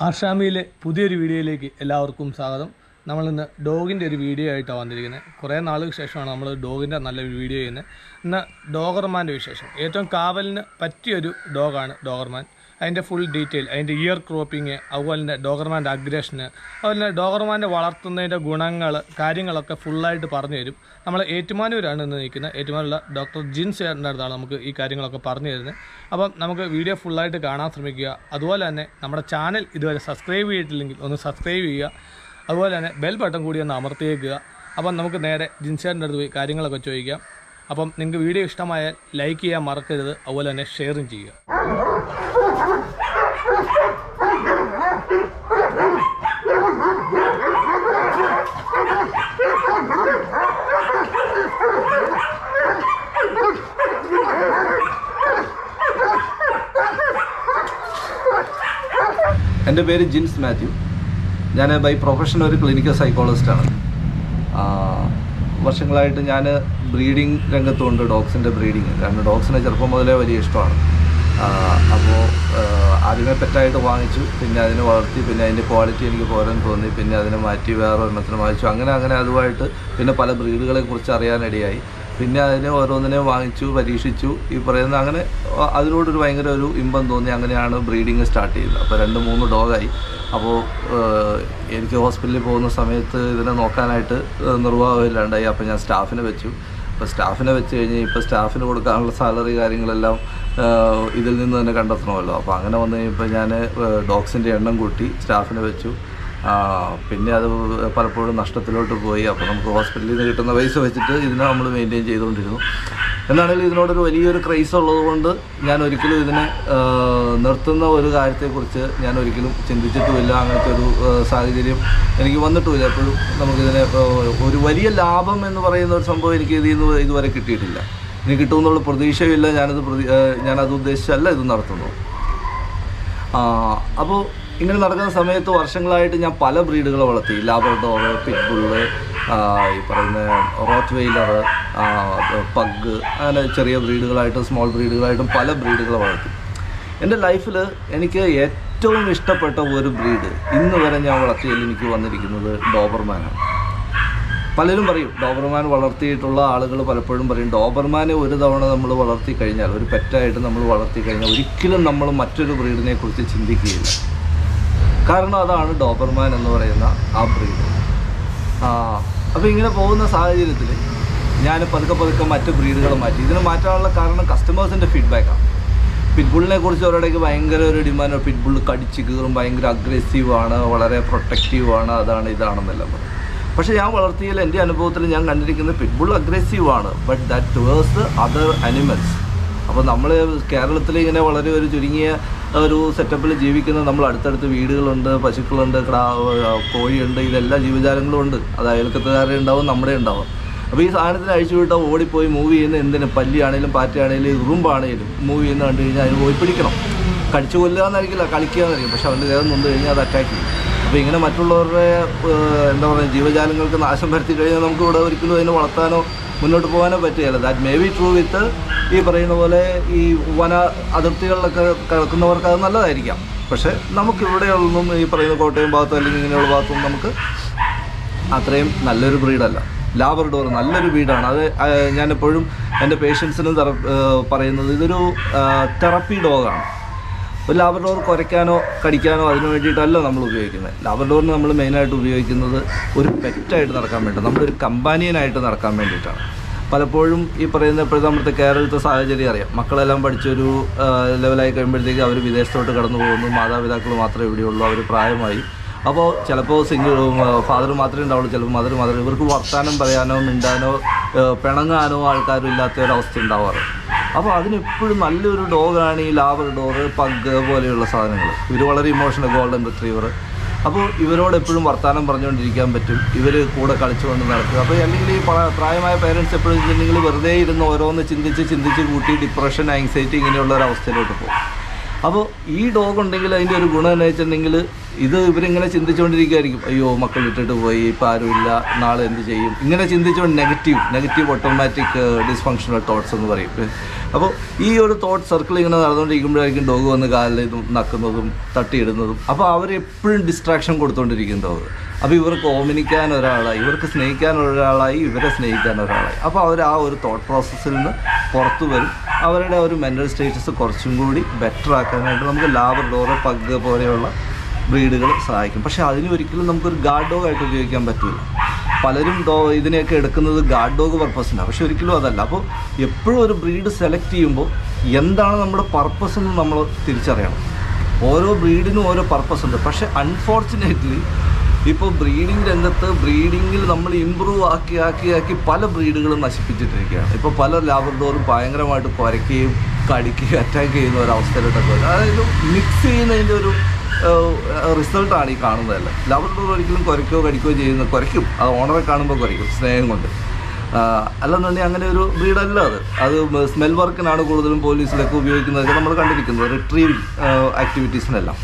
ആഷാമിയിലെ പുതിയൊരു വീഡിയോയിലേക്ക് എല്ലാവർക്കും സ്വാഗതം നമ്മളിന്ന് ഡോഗിൻ്റെ ഒരു വീഡിയോ ആയിട്ടാണ് വന്നിരിക്കുന്നത് കുറേ നാളുകൾക്ക് ശേഷമാണ് നമ്മൾ ഡോഗിൻ്റെ നല്ലൊരു വീഡിയോ ചെയ്യുന്നത് ഇന്ന് ഡോഗർമാൻ്റെ വിശേഷം ഏറ്റവും കാവലിന് പറ്റിയൊരു ഡോഗാണ് ഡോഗർമാൻ അതിൻ്റെ ഫുൾ ഡീറ്റെയിൽ അതിൻ്റെ ഇയർ ക്രോപ്പിങ് അതുപോലെ തന്നെ ഡോഗർമാൻ്റെ അഗ്രഷന് അതുപോലെ തന്നെ ഡോഗർമാൻ്റെ വളർത്തുന്നതിൻ്റെ ഗുണങ്ങൾ കാര്യങ്ങളൊക്കെ ഫുള്ളായിട്ട് പറഞ്ഞു തരും നമ്മൾ ഏറ്റുമാനൂരാണ് ഇന്ന് നിൽക്കുന്നത് ഏറ്റുമാനുള്ള ഡോക്ടർ ജിൻസ് ചേട്ടൻ്റെ അടുത്താണ് നമുക്ക് ഈ കാര്യങ്ങളൊക്കെ പറഞ്ഞു തരുന്നത് അപ്പം നമുക്ക് വീഡിയോ ഫുള്ളായിട്ട് കാണാൻ ശ്രമിക്കുക അതുപോലെ തന്നെ നമ്മുടെ ചാനൽ ഇതുവരെ സബ്സ്ക്രൈബ് ചെയ്തിട്ടില്ലെങ്കിൽ ഒന്ന് സബ്സ്ക്രൈബ് ചെയ്യുക അതുപോലെ തന്നെ ബെൽ ബട്ടൺ കൂടി ഒന്ന് അമർത്തിയേക്കുക അപ്പം നമുക്ക് നേരെ ജിൻസേറിൻ്റെ അടുത്ത് പോയി കാര്യങ്ങളൊക്കെ ചോദിക്കാം അപ്പം നിങ്ങൾക്ക് വീഡിയോ ഇഷ്ടമായാൽ ലൈക്ക് ചെയ്യാൻ മറക്കരുത് അതുപോലെ തന്നെ ഷെയറും ചെയ്യുക എൻ്റെ പേര് ജിൻസ് മാത്യു ഞാൻ ബൈ പ്രൊഫഷൻ ഒരു ക്ലിനിക്കൽ സൈക്കോളജിസ്റ്റാണ് വർഷങ്ങളായിട്ട് ഞാൻ ബ്രീഡിങ് രംഗത്തുണ്ട് ഡോഗ്സിൻ്റെ ബ്രീഡിങ് കാരണം ഡോഗ്സിനെ ചെറുപ്പം മുതലേ വലിയ ഇഷ്ടമാണ് അപ്പോൾ ആദ്യമേ പെറ്റായിട്ട് വാങ്ങിച്ചു പിന്നെ അതിനെ വളർത്തി പിന്നെ അതിൻ്റെ ക്വാളിറ്റി എനിക്ക് പോരാൻ തോന്നി പിന്നെ അതിനെ മാറ്റി വേറെ ഒരെണ്ണത്തിന് വാങ്ങിച്ചു അങ്ങനെ അങ്ങനെ അതുമായിട്ട് പിന്നെ പല ബ്രീഡുകളെ കുറിച്ച് അറിയാനിടയായി പിന്നെ അതിനെ ഓരോന്നിനെ വാങ്ങിച്ചു പരീക്ഷിച്ചു ഈ പറയുന്ന അങ്ങനെ അ- അതിനോടൊരു ഭയങ്കര ഒരു ഇമ്പം തോന്നി അങ്ങനെയാണ് ബ്രീഡിങ് സ്റ്റാർട്ട് ചെയ്തത് അപ്പോൾ രണ്ട് മൂന്ന് ഡോഗായി അപ്പോൾ എനിക്ക് ഹോസ്പിറ്റലിൽ പോകുന്ന സമയത്ത് ഇതിനെ നോക്കാനായിട്ട് ഏഹ്, നിർവാഹമില്ലാണ്ടായി അപ്പോൾ ഞാൻ സ്റ്റാഫിനെ വെച്ചു അപ്പോൾ സ്റ്റാഫിനെ വെച്ച് കഴിഞ്ഞ് ഇപ്പോൾ സ്റ്റാഫിന് കൊടുക്കാനുള്ള സാലറി കാര്യങ്ങളെല്ലാം ഏഹ്, ഇതിൽ നിന്ന് തന്നെ കണ്ടെത്തണമല്ലോ അപ്പോൾ അങ്ങനെ വന്നു കഴിഞ്ഞപ്പോൾ ഞാൻ ഡോഗ്സിൻ്റെ എണ്ണം കൂട്ടി സ്റ്റാഫിനെ വെച്ചു ആ, പിന്നെ അത് പലപ്പോഴും നഷ്ടത്തിലോട്ട് പോയി അപ്പോൾ നമുക്ക് ഹോസ്പിറ്റലിൽ നിന്ന് കിട്ടുന്ന പൈസ വെച്ചിട്ട് ഇതിനെ നമ്മൾ മെയിൻറ്റെയിൻ ചെയ്തുകൊണ്ടിരുന്നു എന്നാണെങ്കിലും ഇതിനോടൊരു വലിയൊരു ക്രൈസ് ഉള്ളതുകൊണ്ട് ഞാൻ ഒരിക്കലും ഇതിനെ ആ, നിർത്തുന്ന ഒരു കാര്യത്തെക്കുറിച്ച് ഞാൻ ഒരിക്കലും ചിന്തിച്ചിട്ടുമില്ല അങ്ങനത്തെ ഒരു ആ, സാഹചര്യം എനിക്ക് വന്നിട്ടുമില്ല എപ്പോഴും നമുക്കിതിനെ ആ, ഒരു വലിയ ലാഭം എന്ന് പറയുന്ന ഒരു സംഭവം എനിക്ക് ഇതിൽ നിന്ന് ഇതുവരെ കിട്ടിയിട്ടില്ല ഇനി കിട്ടുമെന്നുള്ള പ്രതീക്ഷയില്ല ഞാനത് പ്രതി ആ, ഞാനത് ഉദ്ദേശിച്ചല്ല ഇത് നടത്തുന്നത് അപ്പോൾ ഇങ്ങനെ നടക്കുന്ന സമയത്ത് വർഷങ്ങളായിട്ട് ഞാൻ പല ബ്രീഡുകളെ വളർത്തി ലാബർഡോർ പിറ്റ്ബുള്ള് ഈ പറയുന്ന റോത്ത് വെയിലർ പഗ് അങ്ങനെ ചെറിയ ബ്രീഡുകളായിട്ടും സ്മോൾ ബ്രീഡുകളായിട്ടും പല ബ്രീഡുകളെ വളർത്തി എൻ്റെ ലൈഫിൽ എനിക്ക് ഏറ്റവും ഇഷ്ടപ്പെട്ട ഒരു ബ്രീഡ് ഇന്ന് വരെ ഞാൻ വളർത്തിയതിൽ എനിക്ക് വന്നിരിക്കുന്നത് ഡോബർമാനാണ് പലരും പറയും ഡോബർമാൻ വളർത്തിയിട്ടുള്ള ആളുകൾ പലപ്പോഴും പറയും ഡോബർമാനെ ഒരു തവണ നമ്മൾ വളർത്തി കഴിഞ്ഞാൽ ഒരു പെറ്റായിട്ട് നമ്മൾ വളർത്തി കഴിഞ്ഞാൽ ഒരിക്കലും നമ്മൾ മറ്റൊരു ബ്രീഡിനെ കുറിച്ച് ചിന്തിക്കുകയില്ല കാരണം അതാണ് ഡോബർമാൻ എന്ന് പറയുന്ന ആ ബ്രീഡ് അപ്പോൾ ഇങ്ങനെ പോകുന്ന സാഹചര്യത്തിൽ ഞാൻ പതുക്കെ പതുക്കെ മറ്റ് ബ്രീഡുകൾ മാറ്റി ഇതിന് മാറ്റാനുള്ള കാരണം കസ്റ്റമേഴ്സിൻ്റെ ഫീഡ്ബാക്കാണ് പിറ്റ്ബുള്ളിനെ കുറിച്ച് അവരുടെയൊക്കെ ഭയങ്കര ഒരു ഡിമാൻഡ് പിറ്റ്ബുൾ കടിച്ച് കീറും ഭയങ്കര അഗ്രസീവാണ് വളരെ പ്രൊട്ടക്റ്റീവാണ് അതാണ് ഇതാണെന്നെല്ലാം പറയും പക്ഷേ ഞാൻ വളർത്തിയതിൽ എൻ്റെ അനുഭവത്തിൽ ഞാൻ കണ്ടിരിക്കുന്നത് പിറ്റ്ബുൾ അഗ്രസീവാണ് but that towards other animals അപ്പോൾ നമ്മൾ കേരളത്തിൽ ഇങ്ങനെ വളരെ ഒരു ചുരുങ്ങിയ ഒരു സെറ്റപ്പിൽ ജീവിക്കുന്ന നമ്മൾ അടുത്തടുത്ത് വീടുകളുണ്ട് പശുക്കളുണ്ട് കിടാ കോഴിയുണ്ട് ഇതെല്ലാ ജീവജാലങ്ങളും ഉണ്ട് അത് അയൽക്കത്തുകാരുടെ ഉണ്ടാവും നമ്മുടെ ഉണ്ടാവും അപ്പോൾ ഈ സാധനത്തിന് അഴിച്ചു വിട്ടാൽ ഓടിപ്പോയി മൂവ് ചെയ്യുന്ന എന്തിനും പല്ലിയാണേലും പാറ്റയാണേലും ഉറുമ്പാണേലും മൂവ് ചെയ്യുന്ന കണ്ടു കഴിഞ്ഞാൽ അതിന് പോയി പിടിക്കണം കടിച്ചു കൊല്ലുക എന്നായിരിക്കില്ല കളിക്കുക എന്നായിരിക്കും പക്ഷെ അവൻ്റെ ദേഹം നൊന്ന് കഴിഞ്ഞാൽ അത് അറ്റാക്ക് ചെയ്യും അപ്പോൾ ഇങ്ങനെ മറ്റുള്ളവരുടെ ഏഹ്, എന്താ പറയുക ജീവജാലങ്ങൾക്ക് നാശം വരുത്തി കഴിഞ്ഞാൽ നമുക്ക് ഇവിടെ ഒരിക്കലും അതിനെ വളർത്താനോ മുന്നോട്ട് പോകാനോ പറ്റുകയില്ല that may be true with ഈ പറയുന്ന പോലെ ഈ വന അതിർത്തികളിലൊക്കെ കിടക്കുന്നവർക്ക് അത് നല്ലതായിരിക്കാം പക്ഷേ നമുക്കിവിടെയൊന്നും ഈ പറയുന്ന കോട്ടയം ഭാഗത്തോ അല്ലെങ്കിൽ ഇങ്ങനെയുള്ള ഭാഗത്തൊന്നും നമുക്ക് അത്രയും നല്ലൊരു ബ്രീഡല്ല ലാബർഡോർ നല്ലൊരു ബ്രീഡാണ് അത് ആ, ഞാനെപ്പോഴും എൻ്റെ പേഷ്യൻസിന് പറയുന്നത് ഇതൊരു തെറപ്പി ഡോഗാണ് ഒരു ലാബർഡോർ കുരയ്ക്കാനോ കടിക്കാനോ അതിന് വേണ്ടിയിട്ടല്ല നമ്മൾ ഉപയോഗിക്കുന്നത് ലാബർഡോറിന് നമ്മൾ മെയിനായിട്ട് ഉപയോഗിക്കുന്നത് ഒരു പെറ്റായിട്ട് നടക്കാൻ വേണ്ടി നമ്മളൊരു കമ്പാനിയനായിട്ട് നടക്കാൻ വേണ്ടിയിട്ടാണ് പലപ്പോഴും ഈ പറയുന്ന ഇപ്പോഴത്തെ നമ്മുടെ കേരളത്തെ സാഹചര്യം അറിയാം മക്കളെല്ലാം പഠിച്ചൊരു ആ, ലെവലായി കഴിയുമ്പോഴത്തേക്ക് അവർ വിദേശത്തോട്ട് കടന്നു പോകുന്നു മാതാപിതാക്കൾ മാത്രമേ ഇവിടെയുള്ളൂ അവർ പ്രായമായി അപ്പോൾ ചിലപ്പോൾ സിംഗിൾ ഫാദർ മാത്രമേ ഉണ്ടാവുള്ളൂ ചിലപ്പോൾ മദർ മദർ ഇവർക്ക് വർത്താനം പറയാനോ മിണ്ടാനോ ഏഹ് പിണങ്ങാനോ ആൾക്കാരും ഇല്ലാത്ത ഒരവസ്ഥ ഉണ്ടാവാറ് അപ്പോൾ അതിനെപ്പോഴും നല്ലൊരു ഡോഗാണ് ഈ ലാബർ ഡോറ് പഗ് പോലെയുള്ള സാധനങ്ങൾ ഇവർ വളരെ ഇമോഷണൽ ഗോൾഡൻ റിട്രീവർ അപ്പോൾ ഇവരോട് എപ്പോഴും വർത്താനം പറഞ്ഞുകൊണ്ടിരിക്കാൻ പറ്റും ഇവർ കൂടെ കളിച്ചുകൊണ്ട് നടക്കുക അപ്പോൾ അല്ലെങ്കിൽ ഈ പ്ര- പ്രായമായ പേരൻസ് എപ്പോഴും വെച്ചിട്ടുണ്ടെങ്കിൽ വെറുതെ ഇരുന്ന് ഓരോന്ന് ചിന്തിച്ച് ചിന്തിച്ച് കൂട്ടി ഡിപ്രഷൻ ആങ്സൈറ്റി ഇങ്ങനെയുള്ള ഒരു അവസ്ഥയിലോട്ട് പോകും അപ്പോൾ ഈ ഡോഗ് ഉണ്ടെങ്കിൽ അതിൻ്റെ ഒരു ഗുണം എന്ന് വെച്ചിട്ടുണ്ടെങ്കിൽ ഇത് ഇവരിങ്ങനെ ചിന്തിച്ചുകൊണ്ടിരിക്കുകയായിരിക്കും അയ്യോ മക്കൾ ഇട്ടിട്ട് പോയി ഇപ്പം ആരുമില്ല നാളെ എന്ത് ചെയ്യും ഇങ്ങനെ ചിന്തിച്ചുകൊണ്ട് negative negative automatic dysfunctional thoughts എന്ന് പറയും അപ്പോൾ ഈ ഒരു തോട്ട് സർക്കിൾ ഇങ്ങനെ നടന്നുകൊണ്ടിരിക്കുമ്പോഴായിരിക്കും ഡോഗ് വന്ന് കാലിൽ ഇതും നക്കുന്നതും തട്ടിയിടുന്നതും അപ്പോൾ അവർ എപ്പോഴും ഡിസ്ട്രാക്ഷൻ കൊടുത്തുകൊണ്ടിരിക്കും ഡോഗ് അപ്പോൾ ഇവർക്ക് ഓമനിക്കാൻ ഒരാളായി ഇവർക്ക് സ്നേഹിക്കാൻ ഒരാളായി ഇവരെ സ്നേഹിക്കാൻ ഒരാളായി അപ്പോൾ അവർ ആ ഒരു തോട്ട് പ്രോസസ്സിൽ നിന്ന് പുറത്തു വരും അവരുടെ ഒരു മെൻ്റൽ സ്റ്റേറ്റസ് കുറച്ചും കൂടി ബെറ്റർ ആക്കാനായിട്ട് നമുക്ക് ലാബർ ഡോറ് പഗ് പോലെയുള്ള ബ്രീഡുകൾ സഹായിക്കും പക്ഷേ അതിന് ഒരിക്കലും നമുക്കൊരു ഗാർഡ് ഡോഗ് ആയിട്ട് ഉപയോഗിക്കാൻ പറ്റില്ല പലരും ഡോ ഇതിനെയൊക്കെ എടുക്കുന്നത് ഗാർഡ് ഡോഗ് പർപ്പസിനാണ് പക്ഷെ ഒരിക്കലും അതല്ല അപ്പോൾ എപ്പോഴും ഒരു ബ്രീഡ് സെലക്ട് ചെയ്യുമ്പോൾ എന്താണ് നമ്മുടെ പർപ്പസ് എന്ന് നമ്മൾ തിരിച്ചറിയണം ഓരോ ബ്രീഡിനും ഓരോ പർപ്പസ് ഉണ്ട് പക്ഷേ അൺഫോർച്ചുനേറ്റ്ലി ഇപ്പോൾ ബ്രീഡിംഗ് രംഗത്ത് ബ്രീഡിങ്ങിൽ നമ്മൾ ഇമ്പ്രൂവ് ആക്കി ആക്കി ആക്കി പല ബ്രീഡുകളും നശിപ്പിച്ചിട്ടിരിക്കുകയാണ് ഇപ്പോൾ പല ലാബർഡോറും ഭയങ്കരമായിട്ട് കുരയ്ക്കുകയും കടിക്കുകയും അറ്റാക്ക് ചെയ്യുന്ന ഒരു അവസ്ഥയിലോട്ടൊക്കെ വരും അതായത് മിക്സ് ചെയ്യുന്നതിൻ്റെ ഒരു റിസൾട്ടാണ് ഈ കാണുന്നതല്ല ലാബർഡോർ ഒരിക്കലും കുരയ്ക്കോ കടിക്കുകയോ ചെയ്യുന്ന കുരയ്ക്കും അത് ഓണറെ കാണുമ്പോൾ കുരയ്ക്കും സ്നേഹം കൊണ്ട് ആഹ് അല്ലെന്നുണ്ടെങ്കിൽ അങ്ങനെ ഒരു ബ്രീഡല്ല അത് അത് സ്മെൽ വർക്കിനാണ് കൂടുതലും പോലീസിലൊക്കെ ഉപയോഗിക്കുന്നതൊക്കെ നമ്മൾ കണ്ടിരിക്കുന്നത് റിട്രീവ് ആക്ടിവിറ്റീസിനെല്ലാം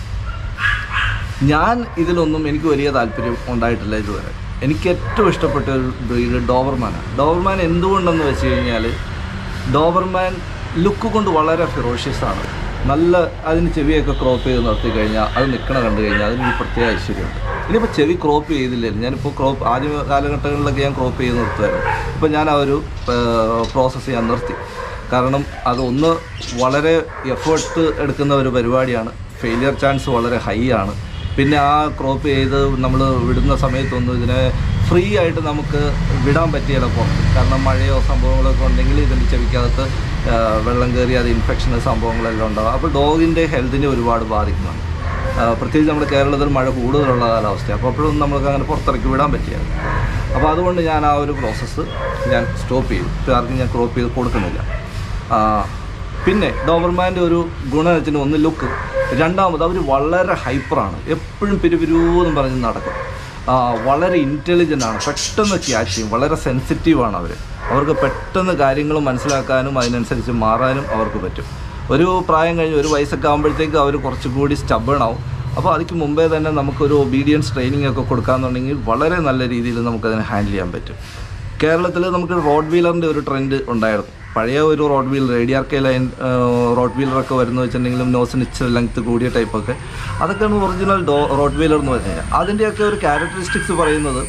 ഞാൻ ഇതിലൊന്നും എനിക്ക് വലിയ താല്പര്യം ഉണ്ടായിട്ടില്ല ഇതുവരെ എനിക്ക് ഏറ്റവും ഇഷ്ടപ്പെട്ട ഒരു ബ്രീഡ് ഡോവർമാനാണ് ഡോവർമാൻ എന്തുകൊണ്ടെന്ന് വെച്ച് കഴിഞ്ഞാൽ ഡോവർമാൻ ലുക്ക് കൊണ്ട് വളരെ ഫിറോഷ്യസ് ആണ് നല്ല അതിന് ചെവിയൊക്കെ ക്രോപ്പ് ചെയ്ത് നിർത്തി കഴിഞ്ഞാൽ അത് നിൽക്കണ കണ്ടു കഴിഞ്ഞാൽ അതിനൊരു പ്രത്യേക ഐശ്വര്യമുണ്ട് ഇനിയിപ്പോൾ ചെവി ക്രോപ്പ് ചെയ്തില്ലായിരുന്നു ഞാനിപ്പോൾ ക്രോപ്പ് ആദ്യ കാലഘട്ടങ്ങളിലൊക്കെ ഞാൻ ക്രോപ്പ് ചെയ്ത് നിർത്തുമായിരുന്നു ഇപ്പോൾ ഞാൻ ആ ഒരു പ്രോസസ്സ് ഞാൻ നിർത്തി കാരണം അത് ഒന്ന് വളരെ എഫേർട്ട് എടുക്കുന്ന ഒരു പരിപാടിയാണ് ഫെയിലിയർ ചാൻസ് വളരെ ഹൈ ആണ് പിന്നെ ആ ക്രോപ്പ് ചെയ്ത് നമ്മൾ വിടുന്ന സമയത്തൊന്നും ഇതിനെ ഫ്രീ ആയിട്ട് നമുക്ക് വിടാൻ പറ്റിയല്ല പുറത്ത് കാരണം മഴയോ സംഭവങ്ങളൊക്കെ ഉണ്ടെങ്കിൽ ഇതിൻ്റെ ചെവിക്കകത്ത് ആ, വെള്ളം കയറി അത് ഇൻഫെക്ഷൻ സംഭവങ്ങളെല്ലാം ഉണ്ടാകും അപ്പോൾ ഡോഗിൻ്റെ ഹെൽത്തിനെ ഒരുപാട് ബാധിക്കുന്നുണ്ട് ആ, പ്രത്യേകിച്ച് നമ്മുടെ കേരളത്തിൽ മഴ കൂടുതലുള്ള കാലാവസ്ഥ അപ്പോൾ അപ്പോഴൊന്നും നമുക്ക് അങ്ങനെ പുറത്തിറക്കി വിടാൻ പറ്റിയത് അപ്പോൾ അതുകൊണ്ട് ഞാൻ ആ ഒരു പ്രോസസ്സ് ഞാൻ സ്റ്റോപ്പ് ചെയ്തു ഇപ്പോൾ ആർക്കും ഞാൻ ക്രോപ്പ് ചെയ്ത് കൊടുക്കുന്നില്ല ആ, പിന്നെ ഡോബർമാൻ്റെ ഒരു ഗുണം വെച്ചാൽ ഒന്ന് ലുക്ക് രണ്ടാമത് അവർ വളരെ ഹൈപ്പറാണ് എപ്പോഴും പിരുപിരൂന്നും പറഞ്ഞ് നടക്കും ആ, വളരെ ഇൻ്റലിജൻ്റ് ആണ് പെട്ടെന്ന് ക്യാച്ച് ചെയ്യും വളരെ സെൻസിറ്റീവാണ് അവർ അവർക്ക് പെട്ടെന്ന് കാര്യങ്ങൾ മനസ്സിലാക്കാനും അതിനനുസരിച്ച് മാറാനും അവർക്ക് പറ്റും ഒരു പ്രായം കഴിഞ്ഞ് ഒരു വയസ്സൊക്കെ ആകുമ്പോഴത്തേക്ക് അവർ കുറച്ചും കൂടി stubborn ആവും അപ്പോൾ അതിക്ക് മുമ്പേ തന്നെ നമുക്കൊരു ഒബീഡിയൻസ് ട്രെയിനിങ് ഒക്കെ കൊടുക്കാന്നുണ്ടെങ്കിൽ വളരെ നല്ല രീതിയിൽ നമുക്കതിനെ ഹാൻഡിൽ ചെയ്യാൻ പറ്റും കേരളത്തിൽ നമുക്ക് റോഡ് വീലറിൻ്റെ ഒരു ട്രെൻഡ് ഉണ്ടായിരുന്നു പഴയ ഒരു rottweiler A D R K line റോഡ് വീലറൊക്കെ വരുന്ന വെച്ചിട്ടുണ്ടെങ്കിലും നോസിന് ഇച്ചിരി ലെങ്ത് കൂടിയ ടൈപ്പൊക്കെ അതൊക്കെയാണ് ഒറിജിനൽ ഡോ റോഡ് വീലർ എന്ന് പറഞ്ഞു കഴിഞ്ഞാൽ അതിൻ്റെയൊക്കെ ഒരു ക്യാരക്ടറിസ്റ്റിക്സ് പറയുന്നത്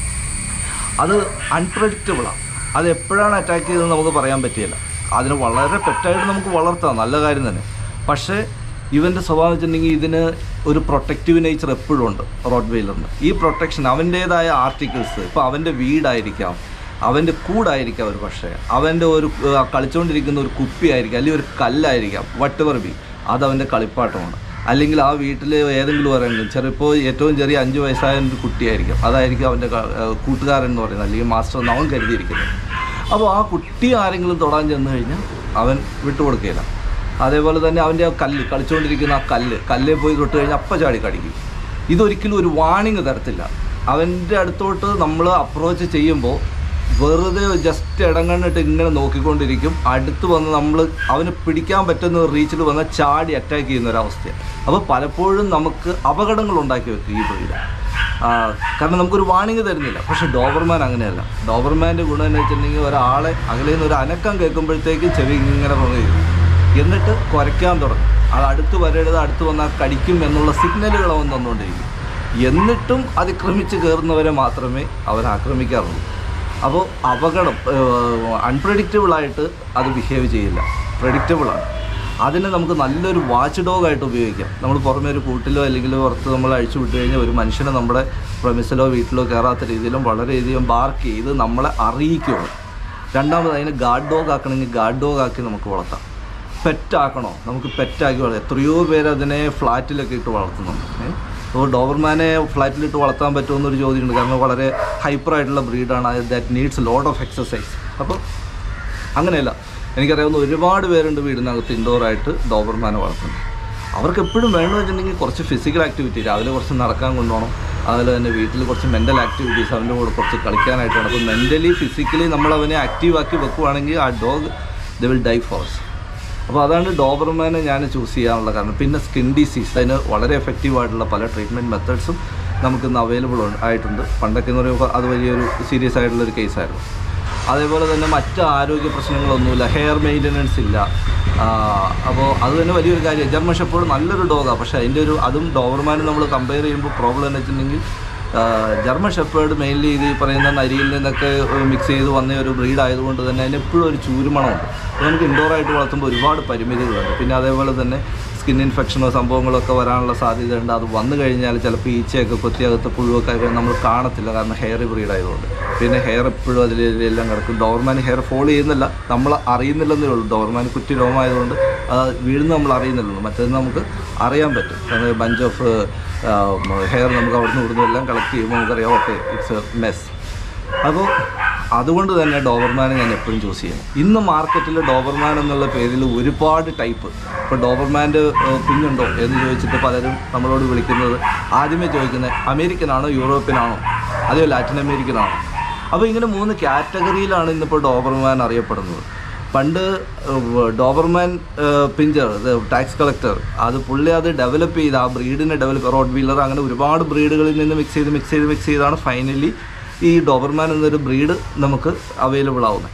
അത് അൺപ്രഡിക്റ്റബിളാണ് അത് എപ്പോഴാണ് അറ്റാക്ക് ചെയ്തതെന്ന് നമുക്ക് പറയാൻ പറ്റില്ല അതിന് വളരെ പെറ്റായിട്ട് നമുക്ക് വളർത്താം നല്ല കാര്യം തന്നെ പക്ഷേ ഇവൻ്റെ സ്വഭാവം വെച്ചിട്ടുണ്ടെങ്കിൽ ഇതിന് ഒരു പ്രൊട്ടക്റ്റീവ് നേച്ചർ എപ്പോഴും ഉണ്ട് റോഡ് വെയിലറിന് ഈ പ്രൊട്ടക്ഷൻ അവൻ്റേതായ ആർട്ടിക്കിൾസ് ഇപ്പോൾ അവൻ്റെ വീടായിരിക്കാം അവൻ്റെ കൂടായിരിക്കാം ഒരു പക്ഷേ അവൻ്റെ ഒരു ആ, കളിച്ചുകൊണ്ടിരിക്കുന്ന ഒരു കുപ്പിയായിരിക്കാം അല്ലെങ്കിൽ ഒരു കല്ലായിരിക്കാം വട്ട് എവർ ബി അത് അവൻ്റെ കളിപ്പാട്ടമാണ് അല്ലെങ്കിൽ ആ വീട്ടിൽ ഏതെങ്കിലും ഒരെണ്ണം ചിലപ്പോൾ ഏറ്റവും ചെറിയ അഞ്ച് വയസ്സായ ഒരു കുട്ടിയായിരിക്കും അതായിരിക്കും അവൻ്റെ ക- ഏഹ് കൂട്ടുകാരൻ എന്ന് പറയുന്നത് അല്ലെങ്കിൽ മാസ്റ്റർ എന്ന് അവൻ കരുതിയിരിക്കുന്നത് അപ്പോൾ ആ കുട്ടി ആരെങ്കിലും തൊടാൻ ചെന്ന് കഴിഞ്ഞാൽ അവൻ വിട്ടുകൊടുക്കുകയില്ല അതേപോലെ തന്നെ അവൻ്റെ ആ കല്ല് കളിച്ചുകൊണ്ടിരിക്കുന്ന ആ കല്ല് കല്ലേ പോയി തൊട്ട് കഴിഞ്ഞാൽ അപ്പം ചാടി കടിക്കും ഇതൊരിക്കലും ഒരു വാണിംഗ് തരത്തില്ല അവൻ്റെ അടുത്തോട്ട് നമ്മൾ അപ്രോച്ച് ചെയ്യുമ്പോൾ വെറുതെ ജസ്റ്റ് ഇടങ്ങണ്ണിട്ട് ഇങ്ങനെ നോക്കിക്കൊണ്ടിരിക്കും അടുത്ത് വന്ന് നമ്മൾ അവന് പിടിക്കാൻ പറ്റുന്ന ഒരു റീച്ചിൽ വന്ന് ചാടി അറ്റാക്ക് ചെയ്യുന്ന ഒരവസ്ഥയാണ് അപ്പോൾ പലപ്പോഴും നമുക്ക് അപകടങ്ങൾ ഉണ്ടാക്കി വെക്കും ഈ ബ്രീഡ് കാരണം നമുക്കൊരു വാണിംഗ് തരുന്നില്ല പക്ഷെ ഡോബർമാൻ അങ്ങനെയല്ല ഡോബർമാൻ്റെ ഗുണം എന്ന് വെച്ചിട്ടുണ്ടെങ്കിൽ ഒരാളെ അകലെ നിന്ന് ഒരു അനക്കം കേൾക്കുമ്പോഴത്തേക്ക് ചെവി ഇങ്ങനെ പോകുകയും എന്നിട്ട് കുരയ്ക്കാൻ തുടങ്ങും അത് അടുത്ത് വരരുത് അടുത്ത് വന്നാൽ കടിക്കും എന്നുള്ള സിഗ്നലുകൾ അവൻ തന്നുകൊണ്ടിരിക്കും എന്നിട്ടും അതിക്രമിച്ച് കയറുന്നവരെ മാത്രമേ അവൻ ആക്രമിക്കാറുള്ളൂ അപ്പോൾ അപകടം അൺപ്രഡിക്റ്റബിളായിട്ട് അത് ബിഹേവ് ചെയ്യില്ല പ്രഡിക്റ്റബിളാണ് അതിനെ നമുക്ക് നല്ലൊരു വാച്ച് ഡോഗായിട്ട് ഉപയോഗിക്കാം നമ്മൾ പുറമേ ഒരു കൂട്ടിലോ അല്ലെങ്കിൽ പുറത്ത് നമ്മൾ അഴിച്ചു വിട്ട് കഴിഞ്ഞാൽ ഒരു മനുഷ്യനെ നമ്മുടെ പ്രമിസിലോ വീട്ടിലോ കയറാത്ത രീതിയിലും വളരെയധികം ബാർക്ക് ചെയ്ത് നമ്മളെ അറിയിക്കുകയാണ് രണ്ടാമത് അതിനെ ഗാർഡ് ഡോഗ് ആക്കണമെങ്കിൽ ഗാർഡ് ഡോഗ് ആക്കി നമുക്ക് വളർത്താം പെറ്റാക്കണോ നമുക്ക് പെറ്റാക്കി വളർത്താം എത്രയോ പേര് അതിനെ ഫ്ലാറ്റിലൊക്കെ ഇട്ട് വളർത്തുന്നുണ്ട് ഏ? അപ്പോൾ ഡോബർമാനെ ഫ്ലാറ്റിലിട്ട് വളർത്താൻ പറ്റുമെന്നൊരു ചോദ്യമുണ്ട് കാരണം വളരെ ഹൈപ്പർ ആയിട്ടുള്ള ബ്രീഡാണ് that needs lot of exercise അപ്പോൾ അങ്ങനെയല്ല എനിക്കറിയാവുന്ന ഒരുപാട് പേരുണ്ട് വീടിനകത്ത് ഇൻഡോറായിട്ട് ഡോബർമാനെ വളർത്തുന്നത് അവർക്ക് എപ്പോഴും വേണമെന്ന് വെച്ചിട്ടുണ്ടെങ്കിൽ കുറച്ച് ഫിസിക്കൽ ആക്ടിവിറ്റി രാവിലെ കുറച്ച് നടക്കാൻ കൊണ്ടുപോകണം അതുപോലെ തന്നെ വീട്ടിൽ കുറച്ച് മെൻ്റൽ ആക്ടിവിറ്റീസ് അവൻ്റെ കൂടെ കുറച്ച് കളിക്കാനായിട്ടാണ് അപ്പോൾ മെൻ്റലി ഫിസിക്കലി നമ്മൾ അവനെ ആക്റ്റീവ് ആക്കി വെക്കുവാണെങ്കിൽ ആ dog the will die force അപ്പോൾ അതാണ് ഡോബർമാനെ ഞാൻ ചൂസ് ചെയ്യാനുള്ള കാരണം പിന്നെ സ്കിൻ ഡിസീസ് അതിന് വളരെ എഫക്റ്റീവ് ആയിട്ടുള്ള പല ട്രീറ്റ്മെൻറ്റ് മെത്തേഡ്സും നമുക്കിന്ന് അവൈലബിൾ ആയിട്ടുണ്ട് പണ്ടൊക്കെ എന്ന് പറയുമ്പോൾ അത് വലിയൊരു സീരിയസ് ആയിട്ടുള്ളൊരു കേസായിരുന്നു അതേപോലെ തന്നെ മറ്റ് ആരോഗ്യ പ്രശ്നങ്ങളൊന്നുമില്ല ഹെയർ മെയിൻ്റനൻസ് ഇല്ല അപ്പോൾ അത് തന്നെ വലിയൊരു കാര്യം ജർമ്മൻ ഷെപ്പേർഡ് നല്ലൊരു ഡോഗാണ് പക്ഷേ അതിൻ്റെ ഒരു അതും ഡോവർമാനും നമ്മൾ കമ്പയർ ചെയ്യുമ്പോൾ പ്രോബ്ലം എന്ന് വെച്ചിട്ടുണ്ടെങ്കിൽ ആ, ജർമ്മൻ ഷെപ്പേർഡ് മെയിൻലി ഇത് ഈ പറയുന്ന നരിയിൽ നിന്നൊക്കെ മിക്സ് ചെയ്ത് വന്ന ഒരു ബ്രീഡ് ആയതുകൊണ്ട് തന്നെ അതിന് എപ്പോഴും ഒരു ചൂരുമണമുണ്ട് അപ്പോൾ നമുക്ക് ഇൻഡോറായിട്ട് വളർത്തുമ്പോൾ ഒരുപാട് പരിമിതികളുണ്ട് പിന്നെ അതേപോലെ തന്നെ സ്കിൻ ഇൻഫെക്ഷനോ സംഭവങ്ങളൊക്കെ വരാനുള്ള സാധ്യതയുണ്ട് അത് വന്നു കഴിഞ്ഞാൽ ചിലപ്പോൾ ഈച്ചയൊക്കെ കൊത്തിയകത്ത് പുഴുവൊക്കെ ആയി നമ്മൾ കാണത്തില്ല കാരണം ഹെയർ ബ്രീഡ് ആയതുകൊണ്ട് പിന്നെ ഹെയർ എപ്പോഴും അതിലെല്ലാം കിടക്കും ഡോർമാൻ ഹെയർ ഫോളോ ചെയ്യുന്നില്ല നമ്മൾ അറിയുന്നില്ലെന്നേ ഉള്ളൂ ഡോർമാൻ കുറ്റി രോമായതുകൊണ്ട് അത് വീഴുന്ന നമ്മൾ അറിയുന്നില്ലല്ലോ മറ്റേത് നമുക്ക് അറിയാൻ പറ്റും ബഞ്ച് ഓഫ് ഹെയർ നമുക്ക് അവിടുന്ന് ഇവിടുന്ന് എല്ലാം കളക്ട് ചെയ്യുമ്പോൾ നമുക്കറിയാം ഓക്കെ ഇറ്റ്സ് എ മെസ് അപ്പോൾ അതുകൊണ്ട് തന്നെ ഡോബർമാനെ ഞാൻ എപ്പോഴും ചൂസ് ചെയ്യും ഇന്ന് മാർക്കറ്റിൽ ഡോബർമാൻ എന്നുള്ള പേരിൽ ഒരുപാട് ടൈപ്പ് ഇപ്പോൾ ഡോബർമാൻ്റെ കുഞ്ഞുണ്ടോ എന്ന് ചോദിച്ചിട്ട് പലരും നമ്മളോട് വിളിക്കുന്നത് ആദ്യമേ ചോദിക്കുന്നത് അമേരിക്കൻ ആണോ യൂറോപ്യൻ ആണോ അതെയോ ലാറ്റിൻ അമേരിക്കൻ ആണോ അപ്പോൾ ഇങ്ങനെ മൂന്ന് കാറ്റഗറിയിലാണ് ഇന്നിപ്പോൾ ഡോബർമാൻ അറിയപ്പെടുന്നത് പണ്ട് ഏഹ്, ഡോബർമാൻ ഏഹ്, പിഞ്ചർ ഇത് ടാക്സ് കളക്ടർ അത് പുള്ളി അത് ഡെവലപ്പ് ചെയ്ത് ആ ബ്രീഡിനെ ഡെവലപ്പ് റോഡ് വീലർ അങ്ങനെ ഒരുപാട് ബ്രീഡുകളിൽ നിന്ന് മിക്സ് ചെയ്ത് മിക്സ് ചെയ്ത് മിക്സ് ചെയ്താണ് ഫൈനലി ഈ ഡോബർമാൻ എന്നൊരു ബ്രീഡ് നമുക്ക് അവൈലബിൾ ആവുന്നത്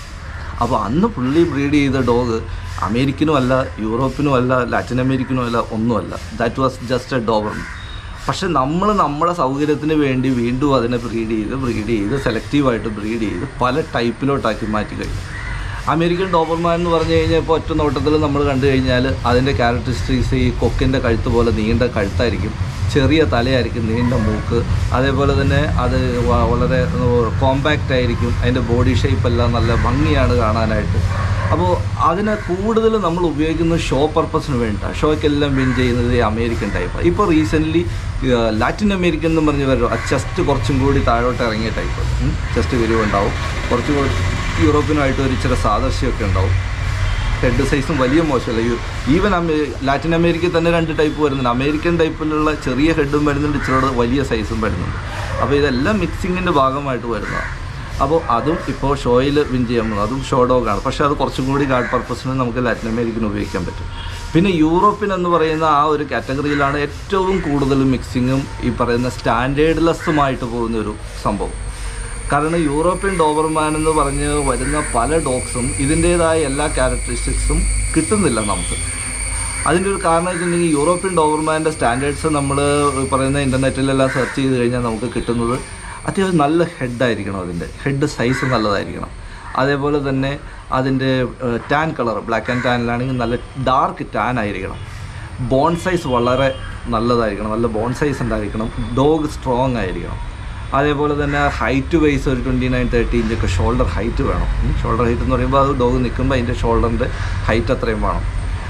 അപ്പോൾ അന്ന് പുള്ളി ബ്രീഡ് ചെയ്ത ഡോഗ് അമേരിക്കനും അല്ല യൂറോപ്പിനും അല്ല ലാറ്റിൻ അമേരിക്കനും അല്ല ഒന്നുമല്ല that was just a Doberman പക്ഷെ നമ്മൾ നമ്മുടെ സൗകര്യത്തിന് വേണ്ടി വീണ്ടും അതിനെ ബ്രീഡ് ചെയ്ത് ബ്രീഡ് ചെയ്ത് സെലക്റ്റീവായിട്ട് ബ്രീഡ് ചെയ്ത് പല ടൈപ്പിലോട്ടാക്കി മാറ്റി കഴിഞ്ഞു അമേരിക്കൻ ഡോബർമാൻ എന്ന് പറഞ്ഞു കഴിഞ്ഞാൽ ഇപ്പോൾ ഒറ്റ നോട്ടത്തിൽ നമ്മൾ കണ്ടു കഴിഞ്ഞാൽ അതിൻ്റെ ക്യാരക്ടറിസ്റ്റിക്സ് ഈ കൊക്കിൻ്റെ കഴുത്ത് പോലെ നീണ്ട കഴുത്തായിരിക്കും ചെറിയ തലയായിരിക്കും നീണ്ട മൂക്ക് അതേപോലെ തന്നെ അത് വ- വളരെ കോമ്പാക്റ്റ് ആയിരിക്കും അതിൻ്റെ ബോഡി ഷേപ്പ് എല്ലാം നല്ല ഭംഗിയാണ് കാണാനായിട്ട് അപ്പോൾ അതിനെ കൂടുതൽ നമ്മൾ ഉപയോഗിക്കുന്നത് ഷോ പർപ്പസിന് വേണ്ടിയിട്ടാണ് ഷോയ്ക്കെല്ലാം വിൻ ചെയ്യുന്നത് ഈ അമേരിക്കൻ ടൈപ്പ് ഇപ്പോൾ റീസെൻ്റ്ലി ലാറ്റിൻ അമേരിക്കൻ എന്ന് പറഞ്ഞ് വരും ആ ചെസ്റ്റ് കുറച്ചും കൂടി താഴോട്ട് ഇറങ്ങിയ ടൈപ്പ് ചെസ്റ്റ് വിരിവുണ്ടാവും കുറച്ചും കൂടി യൂറോപ്പിനുമായിട്ട് ഒരു ഇച്ചിരി സാദൃശ്യമൊക്കെ ഉണ്ടാവും ഹെഡ് സൈസും വലിയ മോശമല്ല യു ഈവൻ അമേ ലാറ്റിൻ അമേരിക്കയിൽ തന്നെ രണ്ട് ടൈപ്പ് വരുന്നുണ്ട് അമേരിക്കൻ ടൈപ്പിലുള്ള ചെറിയ ഹെഡും വരുന്നുണ്ട് ഇച്ചിരി വലിയ സൈസും വരുന്നുണ്ട് അപ്പോൾ ഇതെല്ലാം മിക്സിങ്ങിൻ്റെ ഭാഗമായിട്ട് വരുന്നതാണ് അപ്പോൾ അതും ഇപ്പോൾ ഷോയിൽ വിൻ ചെയ്യാൻ പോകുന്നത് അതും ഷോ ഡോഗാണ് പക്ഷേ അത് കുറച്ചും കൂടി ഗാർഡ് പർപ്പസിന് നമുക്ക് ലാറ്റിൻ അമേരിക്കൻ ഉപയോഗിക്കാൻ പറ്റും പിന്നെ യൂറോപ്യൻ എന്ന് പറയുന്ന ആ ഒരു കാറ്റഗറിയിലാണ് ഏറ്റവും കൂടുതൽ മിക്സിങ്ങും ഈ പറയുന്ന സ്റ്റാൻഡേർഡ്ലെസ്സുമായിട്ട് പോകുന്ന ഒരു സംഭവം കാരണം യൂറോപ്യൻ ഡോബർമാൻ എന്ന് പറഞ്ഞ് വരുന്ന പല ഡോഗ്സും ഇതിൻ്റേതായ എല്ലാ ക്യാരക്ടറിസ്റ്റിക്സും കിട്ടുന്നില്ല നമുക്ക് അതിൻ്റെ ഒരു കാരണം വെച്ചിട്ടുണ്ടെങ്കിൽ യൂറോപ്യൻ ഡോബർമാൻ്റെ സ്റ്റാൻഡേർഡ്സ് നമ്മൾ പറയുന്ന ഇൻ്റർനെറ്റിലെല്ലാം സെർച്ച് ചെയ്ത് കഴിഞ്ഞാൽ നമുക്ക് കിട്ടുന്നത് അത്യാവശ്യം നല്ല ഹെഡായിരിക്കണം അതിൻ്റെ ഹെഡ് സൈസ് നല്ലതായിരിക്കണം അതേപോലെ തന്നെ അതിൻ്റെ ടാൻ കളർ ബ്ലാക്ക് ആൻഡ് ടാനിലാണെങ്കിൽ നല്ല ഡാർക്ക് ടാൻ ആയിരിക്കണം ബോൺ സൈസ് വളരെ നല്ലതായിരിക്കണം നല്ല ബോൺ സൈസ് ഉണ്ടായിരിക്കണം ഡോഗ് സ്ട്രോങ് ആയിരിക്കണം അതേപോലെ തന്നെ ഹൈറ്റ് വൈസ് ഒരു ട്വൻറ്റി നയൻ തേർട്ടി ഇഞ്ചൊക്കെ ഷോൾഡർ ഹൈറ്റ് വേണം ഷോൾഡർ ഹൈറ്റ് എന്ന് പറയുമ്പോൾ അത് ഡോഗ് നിൽക്കുമ്പോൾ അതിൻ്റെ ഷോൾഡറിൻ്റെ ഹൈറ്റ് അത്രയും വേണം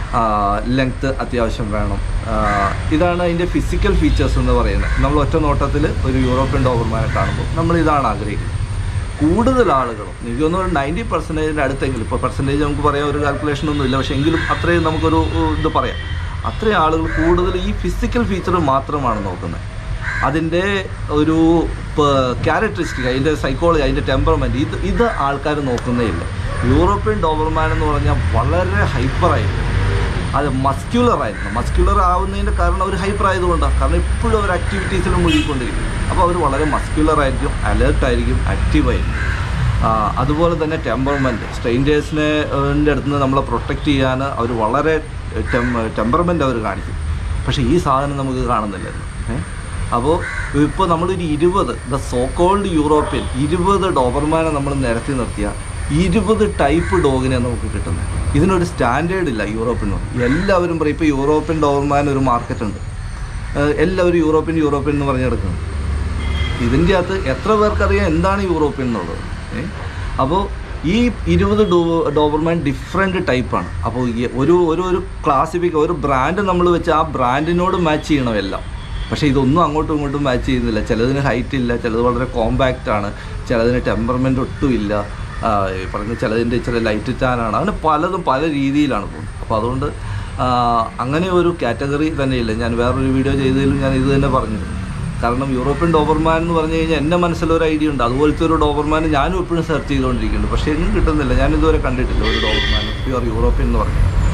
ലെങ്ത്ത് അത്യാവശ്യം വേണം ആ, ഇതാണ് അതിൻ്റെ ഫിസിക്കൽ ഫീച്ചേഴ്സ് എന്ന് പറയുന്നത് നമ്മൾ ഒറ്റ നോട്ടത്തിൽ ഒരു യൂറോപ്യൻ ഡോഗർമാനെ കാണുമ്പോൾ നമ്മൾ ഇതാണ് ആഗ്രഹിക്കുന്നത് കൂടുതൽ ആളുകളും എനിക്ക് തോന്നുന്നു ഒരു നയൻറ്റി പെർസെൻറ്റേജിൻ്റെ അടുത്തെങ്കിലും ഇപ്പോൾ പെർസെൻറ്റേജ് നമുക്ക് പറയാൻ ഒരു കാൽക്കുലേഷൻ ഒന്നും ഇല്ല പക്ഷേ എങ്കിലും അത്രയും നമുക്കൊരു ഉ, ഇത് പറയാം അത്രയും ആളുകൾ കൂടുതൽ ഈ ഫിസിക്കൽ ഫീച്ചർ മാത്രമാണ് നോക്കുന്നത് അതിൻ്റെ ഒരു ക്യാരക്ടറിസ്റ്റിക് അതിൻ്റെ സൈക്കോളജി അതിൻ്റെ ടെമ്പർമെൻറ്റ് ഇത് ഇത് ആൾക്കാർ നോക്കുന്നേ ഇല്ല യൂറോപ്യൻ ഡോബർമാൻ എന്ന് പറഞ്ഞാൽ വളരെ ഹൈപ്പറായിരുന്നു അത് മസ്ക്യുലർ ആയിരുന്നു മസ്ക്യുലർ ആവുന്നതിൻ്റെ കാരണം അവർ ഹൈപ്പർ ആയതുകൊണ്ടാണ് കാരണം എപ്പോഴും അവർ ആക്ടിവിറ്റീസിൽ മുഴുകിക്കൊണ്ടിരിക്കും അപ്പോൾ അവർ വളരെ മസ്ക്യുലർ ആയിരിക്കും അലേർട്ട് ആയിരിക്കും ആക്റ്റീവ് ആയിരിക്കും ആ, അതുപോലെ തന്നെ ടെമ്പർമെൻറ്റ് സ്ട്രെയിൻറ്റേഴ്സിനെ അടുത്ത് നിന്ന് നമ്മളെ പ്രൊട്ടക്റ്റ് ചെയ്യാൻ അവർ വളരെ ടെം ടെമ്പർമെൻ്റ് അവർ കാണിക്കും പക്ഷേ ഈ സാധനം നമുക്ക് കാണുന്നില്ലല്ലോ ഏ അപ്പോൾ ഇപ്പോൾ നമ്മളൊരു ഇരുപത് ദ സോക്കോൾഡ് യൂറോപ്യൻ ഇരുപത് ഡോബർമാനെ നമ്മൾ നിരത്തി നിർത്തിയ ഇരുപത് ടൈപ്പ് ഡോഗിനെ നമുക്ക് കിട്ടുന്നത് ഇതിനൊരു സ്റ്റാൻഡേർഡ് ഇല്ല യൂറോപ്പിനോ എല്ലാവരും പറയും ഇപ്പോൾ യൂറോപ്യൻ ഡോബർമാൻ ഒരു മാർക്കറ്റ് ഉണ്ട് ഏഹ് എല്ലാവരും യൂറോപ്യൻ യൂറോപ്യൻ എന്ന് പറഞ്ഞു കിടക്കുന്നത് ഇതിൻ്റെ അകത്ത് എത്ര പേർക്കറിയാം എന്താണ് യൂറോപ്യൻ എന്നുള്ളത് ഏ? അപ്പോൾ ഈ ഇരുപത് ഡോ ഡോബർമാൻ ഡിഫറെൻറ്റ് ടൈപ്പാണ് അപ്പോൾ ഈ ഒരു ഒരു ഒരു ക്ലാസിഫിക്ക ഒരു ബ്രാൻഡ് നമ്മൾ വെച്ച് ആ ബ്രാൻഡിനോട് മാച്ച് ചെയ്യണം എല്ലാം പക്ഷേ ഇതൊന്നും അങ്ങോട്ടും ഇങ്ങോട്ടും മാച്ച് ചെയ്യുന്നില്ല ചിലതിന് ഹൈറ്റ് ഇല്ല ചിലത് വളരെ കോമ്പാക്റ്റ് ആണ് ചിലതിന് ടെമ്പർമെൻ്റ് ഒട്ടും ഇല്ല ആ, ഈ പറഞ്ഞ ചിലതിൻ്റെ ഇച്ചിരി ലൈറ്റ് ടാനാണ് അങ്ങനെ പലതും പല രീതിയിലാണ് പോകുന്നത് അപ്പോൾ അതുകൊണ്ട് ആ, അങ്ങനെ ഒരു കാറ്റഗറി തന്നെയില്ല ഞാൻ വേറൊരു വീഡിയോ ചെയ്തതിലും ഞാൻ ഇത് തന്നെ പറഞ്ഞിരുന്നു കാരണം യൂറോപ്യൻ ഡോബർമാൻ എന്ന് പറഞ്ഞു കഴിഞ്ഞാൽ എൻ്റെ മനസ്സിലൊരു ഐഡിയ ഉണ്ട് അതുപോലത്തെ ഒരു ഡോബർമാൻ ഞാനും എപ്പോഴും സെർച്ച് ചെയ്തുകൊണ്ടിരിക്കുന്നുണ്ട് പക്ഷേ എങ്ങും കിട്ടുന്നില്ല ഞാൻ ഇതുവരെ കണ്ടിട്ടില്ല ഒരു ഡോബർമാൻ പ്യുവർ യൂറോപ്യൻ എന്ന് പറഞ്ഞു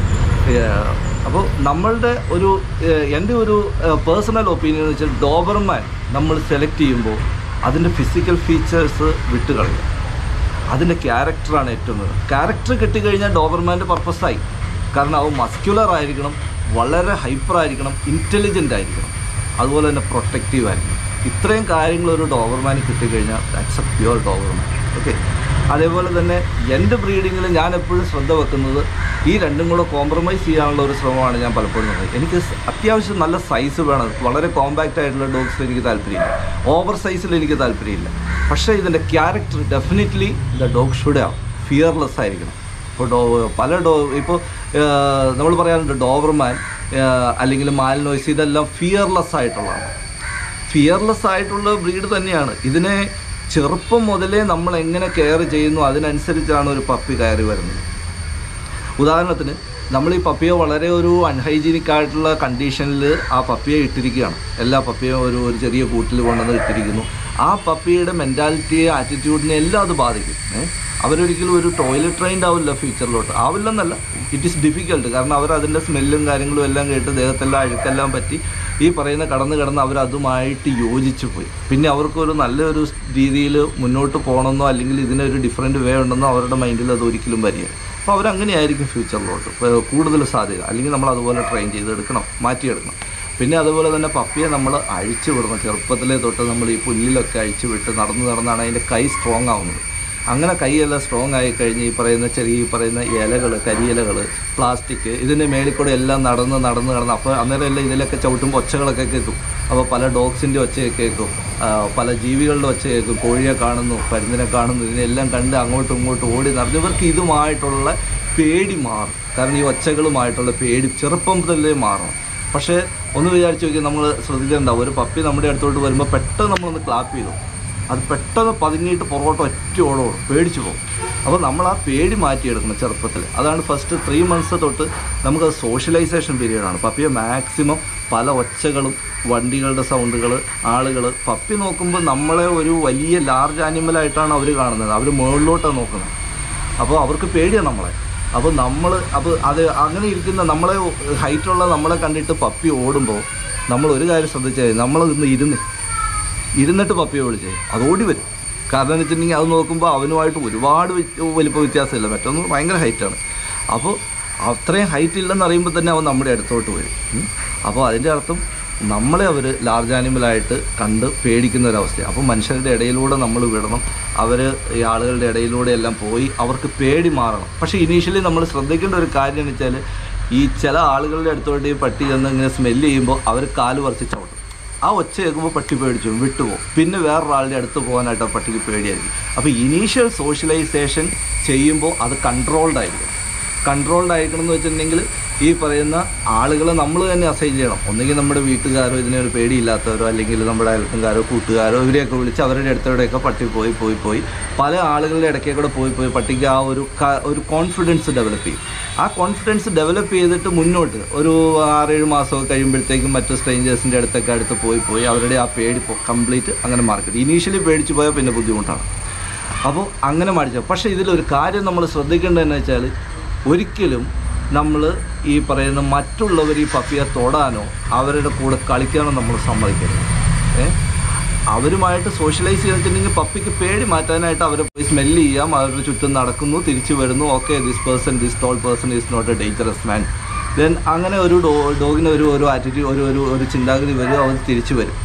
അപ്പോൾ നമ്മളുടെ ഒരു ഏഹ്, എൻ്റെ ഒരു പേഴ്സണൽ ഒപ്പീനിയൻ എന്ന് വെച്ചാൽ ഡോബർമാൻ നമ്മൾ സെലക്ട് ചെയ്യുമ്പോൾ അതിൻ്റെ ഫിസിക്കൽ ഫീച്ചേഴ്സ് വിട്ടുകളയുക അതിൻ്റെ ക്യാരക്ടറാണ് ഏറ്റവും വലുത് ക്യാരക്ടർ കിട്ടിക്കഴിഞ്ഞാൽ ഡോബർമാൻ്റെ പർപ്പസായി കാരണം അവ മസ്ക്യുലർ ആയിരിക്കണം വളരെ ഹൈപ്പർ ആയിരിക്കണം ഇൻ്റലിജൻ്റ് ആയിരിക്കണം അതുപോലെ തന്നെ പ്രൊട്ടക്റ്റീവ് ആയിരിക്കണം ഇത്രയും കാര്യങ്ങൾ ഒരു ഡോബർമാന് കിട്ടിക്കഴിഞ്ഞാൽ that's a pure Doberman okay അതേപോലെ തന്നെ എൻ്റെ ബ്രീഡിങ്ങിൽ ഞാൻ എപ്പോഴും ശ്രദ്ധ വെക്കുന്നത് ഈ രണ്ടും കൂടെ കോംപ്രമൈസ് ചെയ്യാനുള്ള ഒരു ശ്രമമാണ് ഞാൻ പലപ്പോഴും നടത്തുന്നത് എനിക്ക് സ് അത്യാവശ്യം നല്ല സൈസ് വേണം വളരെ കോമ്പാക്റ്റ് ആയിട്ടുള്ള ഡോഗ്സ് എനിക്ക് താല്പര്യമില്ല ഓവർ സൈസിൽ എനിക്ക് താല്പര്യമില്ല പക്ഷേ ഇതിൻ്റെ character definitely the dog should have fearless ആയിരിക്കണം ഇപ്പോൾ ഡോ പല ഡോ ഇപ്പോൾ നമ്മൾ പറയാറുണ്ട് ഡോവർമാൻ അല്ലെങ്കിൽ മാൽനോയ്സ് ഇതെല്ലാം ഫിയർലെസ് ആയിട്ടുള്ളതാണ് ഫിയർലെസ് ആയിട്ടുള്ള ബ്രീഡ് തന്നെയാണ് ഇതിനെ ചെറുപ്പം മുതലേ നമ്മൾ എങ്ങനെ കെയർ ചെയ്യുന്നു അതിനനുസരിച്ചാണ് ഒരു പപ്പി കയറി വരുന്നത് ഉദാഹരണത്തിന് നമ്മൾ ഈ പപ്പിയെ വളരെ ഒരു അൺഹൈജീനിക് ആയിട്ടുള്ള കണ്ടീഷനിൽ ആ പപ്പിയെ ഇട്ടിരിക്കുകയാണ് എല്ലാ പപ്പിയും ഒരു ഒരു ചെറിയ കൂട്ടിൽ കൊണ്ടുവന്ന് ഇട്ടിരിക്കുന്നു ആ പപ്പിയുടെ മെൻറ്റാലിറ്റിയെ ആറ്റിറ്റ്യൂഡിനെ എല്ലാം അത് ബാധിക്കും ഏ? അവരൊരിക്കലും ഒരു ടോയ്ലറ്റ് ട്രെയിൻഡ് ആവില്ല ഫ്യൂച്ചറിലോട്ട് ആവില്ലെന്നല്ല ഇറ്റ് ഈസ് ഡിഫിക്കൽട്ട് കാരണം അവർ അതിൻ്റെ സ്മെല്ലും കാര്യങ്ങളും എല്ലാം കേട്ട് ദേഹത്തെല്ലാം അഴുക്കെല്ലാം പറ്റി ഈ പറയുന്ന കടന്ന് കിടന്ന് അവർ അതുമായിട്ട് യോജിച്ചു പോയി പിന്നെ അവർക്കൊരു നല്ലൊരു രീതിയിൽ മുന്നോട്ട് പോകണമെന്നോ അല്ലെങ്കിൽ ഇതിനൊരു ഡിഫറെൻറ്റ് വേ ഉണ്ടെന്നോ അവരുടെ മൈൻഡിൽ അത് ഒരിക്കലും വരികയില്ല അപ്പോൾ അവരങ്ങനെയായിരിക്കും ഫ്യൂച്ചറിലോട്ട് ഇപ്പോൾ കൂടുതൽ സാധ്യത അല്ലെങ്കിൽ നമ്മൾ അതുപോലെ ട്രെയിൻ ചെയ്തെടുക്കണം മാറ്റിയെടുക്കണം പിന്നെ അതുപോലെ തന്നെ പപ്പിയെ നമ്മൾ അഴിച്ചു വിടണം ചെറുപ്പത്തിലേ തൊട്ട് നമ്മൾ ഈ പുല്ലിലൊക്കെ അഴിച്ചു വിട്ട് നടന്ന് നടന്നാണ് അതിൻ്റെ കൈ സ്ട്രോങ് ആവുന്നത് അങ്ങനെ കൈയെല്ലാം സ്ട്രോങ് ആയി കഴിഞ്ഞ് ഈ പറയുന്ന ചെറിയ ഈ പറയുന്ന ഇലകൾ കരിയിലകൾ പ്ലാസ്റ്റിക് ഇതിൻ്റെ മേളിൽ കൂടെ എല്ലാം നടന്ന് നടന്ന് നടന്ന് അപ്പോൾ അന്നേരം എല്ലാം ഇതിലൊക്കെ ചവിട്ടുമ്പോൾ ഒച്ചകളൊക്കെ കേൾക്കും അപ്പോൾ പല ഡോഗ്സിൻ്റെ ഒച്ചയൊക്കെ കേൾക്കും ആ, പല ജീവികളുടെ ഒച്ച കേൾക്കും കോഴിയെ കാണുന്നു പരുന്നിനെ കാണുന്നു ഇതിനെല്ലാം കണ്ട് അങ്ങോട്ടും ഇങ്ങോട്ടും ഓടി നടന്ന് ഇവർക്ക് ഇതുമായിട്ടുള്ള പേടി മാറും കാരണം ഈ ഒച്ചകളുമായിട്ടുള്ള പേടി ചെറുപ്പം മുതലേ മാറണം പക്ഷേ ഒന്ന് വിചാരിച്ച് നോക്കി നമ്മൾ ശ്രദ്ധിച്ചിട്ടുണ്ടാവും ഒരു പപ്പി നമ്മുടെ അടുത്തോട്ട് വരുമ്പോൾ പെട്ടെന്ന് നമ്മളൊന്ന് ക്ലാപ്പ് ചെയ്തു അത് പെട്ടെന്ന് പതുങ്ങിയിട്ട് പുറകോട്ട് ഒറ്റ ഓടോടും പേടിച്ചു പോകും അപ്പോൾ നമ്മൾ ആ പേടി മാറ്റിയെടുക്കണം ചെറുപ്പത്തിൽ അതാണ് ഫസ്റ്റ് ത്രീ മന്ത്സ് തൊട്ട് നമുക്ക് സോഷ്യലൈസേഷൻ പീരീഡാണ് പപ്പിയെ മാക്സിമം പല ഒച്ചകളും വണ്ടികളുടെ സൗണ്ടുകൾ ആളുകൾ പപ്പി നോക്കുമ്പോൾ നമ്മളെ ഒരു വലിയ ലാർജ് ആനിമലായിട്ടാണ് അവർ കാണുന്നത് അവർ മുകളിലോട്ടാണ് നോക്കുന്നത് അപ്പോൾ അവർക്ക് പേടിയാണ് നമ്മളെ അപ്പോൾ നമ്മൾ അപ്പോൾ അത് അങ്ങനെ ഇരിക്കുന്ന നമ്മളെ ഹൈറ്റുള്ള നമ്മളെ കണ്ടിട്ട് പപ്പി ഓടുമ്പോൾ നമ്മൾ ഒരു കാര്യം ശ്രദ്ധിച്ചാൽ നമ്മൾ ഇന്ന് ഇരുന്ന് ഇരുന്നിട്ട് പപ്പിയെ വിളിച്ചേ അത് ഓടി വരും കാരണം എന്ന് വെച്ചിട്ടുണ്ടെങ്കിൽ അത് നോക്കുമ്പോൾ അവനുമായിട്ട് ഒരുപാട് വ്യ- വലിപ്പ വ്യത്യാസമില്ല മറ്റൊന്ന് ഭയങ്കര ഹൈറ്റാണ് അപ്പോൾ അത്രയും ഹൈറ്റ് ഇല്ലെന്ന് അറിയുമ്പോൾ തന്നെ അവൻ നമ്മുടെ അടുത്തോട്ട് വരും ഉം. അപ്പോൾ അതിൻ്റെ അർത്ഥം നമ്മളെ അവർ ലാർജ് ആനിമലായിട്ട് കണ്ട് പേടിക്കുന്ന ഒരവസ്ഥയാണ് അപ്പോൾ മനുഷ്യരുടെ ഇടയിലൂടെ നമ്മൾ വിടണം അവർ ഈ ആളുകളുടെ ഇടയിലൂടെ എല്ലാം പോയി അവർക്ക് പേടി മാറണം പക്ഷേ ഇനീഷ്യലി നമ്മൾ ശ്രദ്ധിക്കേണ്ട ഒരു കാര്യം എന്ന് വെച്ചാൽ ഈ ചില ആളുകളുടെ അടുത്തോട്ട് ഈ പട്ടി ചെന്ന് ഇങ്ങനെ സ്മെല്ല് ചെയ്യുമ്പോൾ അവർ കാല് പറിച്ച് ചവിട്ടും ആ ഒച്ച കേൾക്കുമ്പോൾ പട്ടി പേടിച്ചു പോകും, വിട്ടുപോകും പിന്നെ വേറൊരാളുടെ അടുത്ത് പോകാനായിട്ട് ആ പട്ടിക്ക് പേടിയായിരിക്കും അപ്പോൾ ഇനീഷ്യൽ സോഷ്യലൈസേഷൻ ചെയ്യുമ്പോൾ അത് കൺട്രോൾഡ് ആയിരിക്കും കൺട്രോൾഡ് ആയിരിക്കണം എന്ന് വെച്ചിട്ടുണ്ടെങ്കിൽ ഈ പറയുന്ന ആളുകളെ നമ്മൾ തന്നെ അസൈൻ ചെയ്യണം ഒന്നുകിൽ നമ്മുടെ വീട്ടുകാരോ ഇതിനൊരു പേടിയില്ലാത്തവരോ അല്ലെങ്കിൽ നമ്മുടെ അയൽക്കാരോ കൂട്ടുകാരോ ഇവരെയൊക്കെ വിളിച്ച് അവരുടെ അടുത്തോടെയൊക്കെ പട്ടി പോയി പോയി പോയി പല ആളുകളുടെ ഇടയ്ക്ക് കൂടെ പോയി പോയി പട്ടിക്ക് ആ ഒരു ക- ഒരു കോൺഫിഡൻസ് ഡെവലപ്പ് ചെയ്യും ആ കോൺഫിഡൻസ് ഡെവലപ്പ് ചെയ്തിട്ട് മുന്നോട്ട് ഒരു ആറേഴ് മാസമൊക്കെ കഴിയുമ്പോഴത്തേക്കും മറ്റു സ്ട്രേഞ്ചേഴ്സിൻ്റെ അടുത്തൊക്കെ അടുത്ത് പോയി പോയി അവരുടെ ആ പേടി കംപ്ലീറ്റ് അങ്ങനെ മാർക്കറ്റ് ഇനീഷ്യലി പേടിച്ച് പോയാൽ പിന്നെ ബുദ്ധിമുട്ടാണ് അപ്പോൾ അങ്ങനെ മടിച്ചു പക്ഷേ ഇതിലൊരു കാര്യം നമ്മൾ ശ്രദ്ധിക്കേണ്ടതെന്ന് വെച്ചാൽ ഒരിക്കലും നമ്മൾ ഈ പറയുന്ന മറ്റുള്ളവർ ഈ പപ്പിയെ തൊടാനോ അവരുടെ കൂടെ കളിക്കാനോ നമ്മൾ സമ്മതിക്കരുത് ഏ അവരുമായിട്ട് സോഷ്യലൈസ് ചെയ്തിട്ടുണ്ടെങ്കിൽ പപ്പിക്ക് പേടി മാറ്റാനായിട്ട് അവരെ പോയി സ്മെല്ല് ചെയ്യാം അവരുടെ ചുറ്റും നടക്കുന്നു തിരിച്ചു വരുന്നു okay this person this tall person is not a dangerous man then അങ്ങനെ ഒരു ഡോ ഡോഗിന് ഒരു ഒരു ആറ്റിറ്റ്യൂഡ് ഒരു ഒരു ഒരു ചിന്താഗതി വരും അവൻ തിരിച്ചു വരും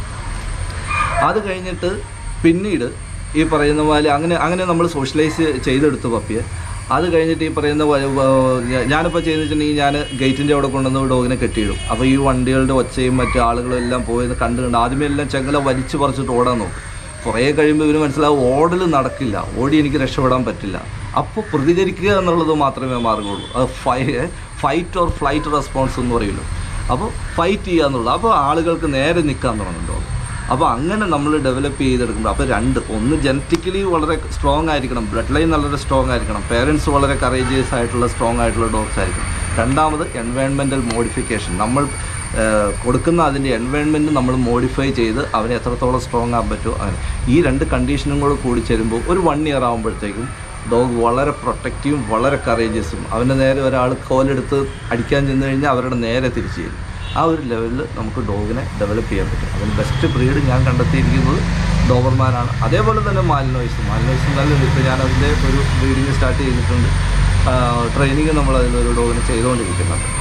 അത് കഴിഞ്ഞിട്ട് പിന്നീട് ഈ പറയുന്ന പോലെ അങ്ങനെ അങ്ങനെ നമ്മൾ സോഷ്യലൈസ് ചെയ്തെടുത്തു പപ്പിയെ അത് കഴിഞ്ഞിട്ട് ഈ പറയുന്ന വ- വ- ഞാ- ഞാനിപ്പോൾ ചെയ്തെന്ന് വെച്ചിട്ടുണ്ടെങ്കിൽ ഞാൻ ഗേറ്റിൻ്റെ അവിടെ കൊണ്ടുവന്ന് ഡോഗിനെ കെട്ടിയിടും അപ്പോൾ ഈ വണ്ടികളുടെ ഒച്ചയും മറ്റു ആളുകളും എല്ലാം പോയത് കണ്ട് കണ്ട് ആദ്യമേ എല്ലാം ചെങ്ങല വലിച്ചു പറിച്ചിട്ട് ഓടാൻ നോക്കും കുറേ കഴിയുമ്പോൾ ഇവന് മനസ്സിലാവും ഓടൽ നടക്കില്ല ഓടി എനിക്ക് രക്ഷപ്പെടാൻ പറ്റില്ല അപ്പോൾ പ്രതികരിക്കുക എന്നുള്ളത് മാത്രമേ മാർഗമുള്ളൂ അത് ഫൈ ഫൈറ്റ് ഓർ ഫ്ലൈറ്റ് റെസ്പോൺസ് എന്ന് പറയുമല്ലോ അപ്പോൾ ഫൈറ്റ് ചെയ്യുക എന്നുള്ളത് അപ്പോൾ ആളുകൾക്ക് നേരെ നിൽക്കാൻ തുടങ്ങുന്നുണ്ടോ അപ്പോൾ അങ്ങനെ നമ്മൾ ഡെവലപ്പ് ചെയ്തെടുക്കുമ്പോൾ അപ്പോൾ രണ്ട് ഒന്ന് ജനറ്റിക്കലി വളരെ സ്ട്രോങ് ആയിരിക്കണം ബ്ലഡ് ലൈൻ വളരെ സ്ട്രോങ് ആയിരിക്കണം പേരൻസ് വളരെ കറേജിയസ് ആയിട്ടുള്ള സ്ട്രോങ് ആയിട്ടുള്ള ഡോഗ്സ് ആയിരിക്കണം രണ്ടാമത് എൻവയൺമെൻറ്റൽ മോഡിഫിക്കേഷൻ നമ്മൾ ഏഹ്, കൊടുക്കുന്ന അതിൻ്റെ എൻവയൺമെൻറ്റ് നമ്മൾ മോഡിഫൈ ചെയ്ത് അവനെ എത്രത്തോളം സ്ട്രോങ് ആകാൻ പറ്റുമോ അങ്ങനെ ഈ രണ്ട് കണ്ടീഷനും കൂടെ കൂടി ചേരുമ്പോൾ ഒരു വൺ ഇയർ ആകുമ്പോഴത്തേക്കും ഡോഗ് വളരെ പ്രൊട്ടക്റ്റീവും വളരെ കറേജിയസും അവൻ്റെ നേരെ ഒരാൾ കോലെടുത്ത് അടിക്കാൻ ചെന്ന് കഴിഞ്ഞാൽ അവരുടെ നേരെ തിരിച്ചു ചെയ്യും ആ ഒരു ലെവലിൽ നമുക്ക് ഡോഗിനെ ഡെവലപ്പ് ചെയ്യാൻ പറ്റും അതിന് ബെസ്റ്റ് ബ്രീഡ് ഞാൻ കണ്ടെത്തിയിരിക്കുന്നത് ഡോബർമാനാണ് അതേപോലെ തന്നെ മാലിനോയ്സ് മാലിനോയ്സ് നല്ലൊരു ഇപ്പോൾ ഞാൻ അതിൻ്റെ ഒരു ബ്രീഡിങ് സ്റ്റാർട്ട് ചെയ്തിട്ടുണ്ട് ട്രെയിനിങ് നമ്മൾ അതിലൊരു ഡോഗിനെ ചെയ്തുകൊണ്ടിരിക്കുന്നുണ്ട്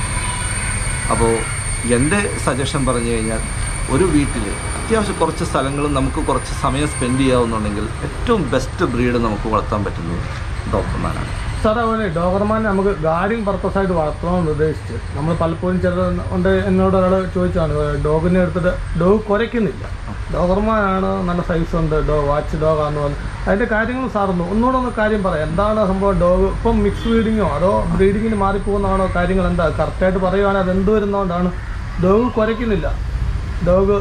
അപ്പോൾ എൻ്റെ സജഷൻ പറഞ്ഞു കഴിഞ്ഞാൽ ഒരു വീട്ടിൽ അത്യാവശ്യം കുറച്ച് സ്ഥലങ്ങളും നമുക്ക് കുറച്ച് സമയം സ്പെൻഡ് ചെയ്യാവുന്നുണ്ടെങ്കിൽ ഏറ്റവും ബെസ്റ്റ് ബ്രീഡ് നമുക്ക് വളർത്താൻ പറ്റുന്നത് ഡോക്ടർമാരാണ് സാർ അതുപോലെ ഡോഗർമാനെ നമുക്ക് ഗാർഡിങ് പർപ്പസ് ആയിട്ട് വളർത്തണമെന്ന് ഉദ്ദേശിച്ച് നമ്മൾ പലപ്പോഴും ചിലർ ഉണ്ട് എന്നോട് ഒരാൾ ചോദിച്ചാണ് ഡോഗിനെ എടുത്തിട്ട് ഡോഗ് കുരയ്ക്കുന്നില്ല ഡോഗർമാനാണ് നല്ല സൈസ് ഉണ്ട് ഡോ വാച്ച് ഡോഗാന്ന് പറഞ്ഞു അതിൻ്റെ കാര്യങ്ങൾ സാറൊന്ന് ഒന്നുകൂടെ ഒന്ന് കാര്യം പറയാം എന്താണ് സംഭവം ഡോഗ് ഇപ്പം മിക്സ് ബ്രീഡിങ്ങോ അതോ ബ്രീഡിങ്ങിന് മാറിപ്പോകുന്നതാണോ കാര്യങ്ങൾ എന്താ കറക്റ്റായിട്ട് പറയുവാണെങ്കിൽ അത് എന്ത് വരുന്നതുകൊണ്ടാണ് ഡോഗ് കുരയ്ക്കുന്നില്ല ഡോഗ്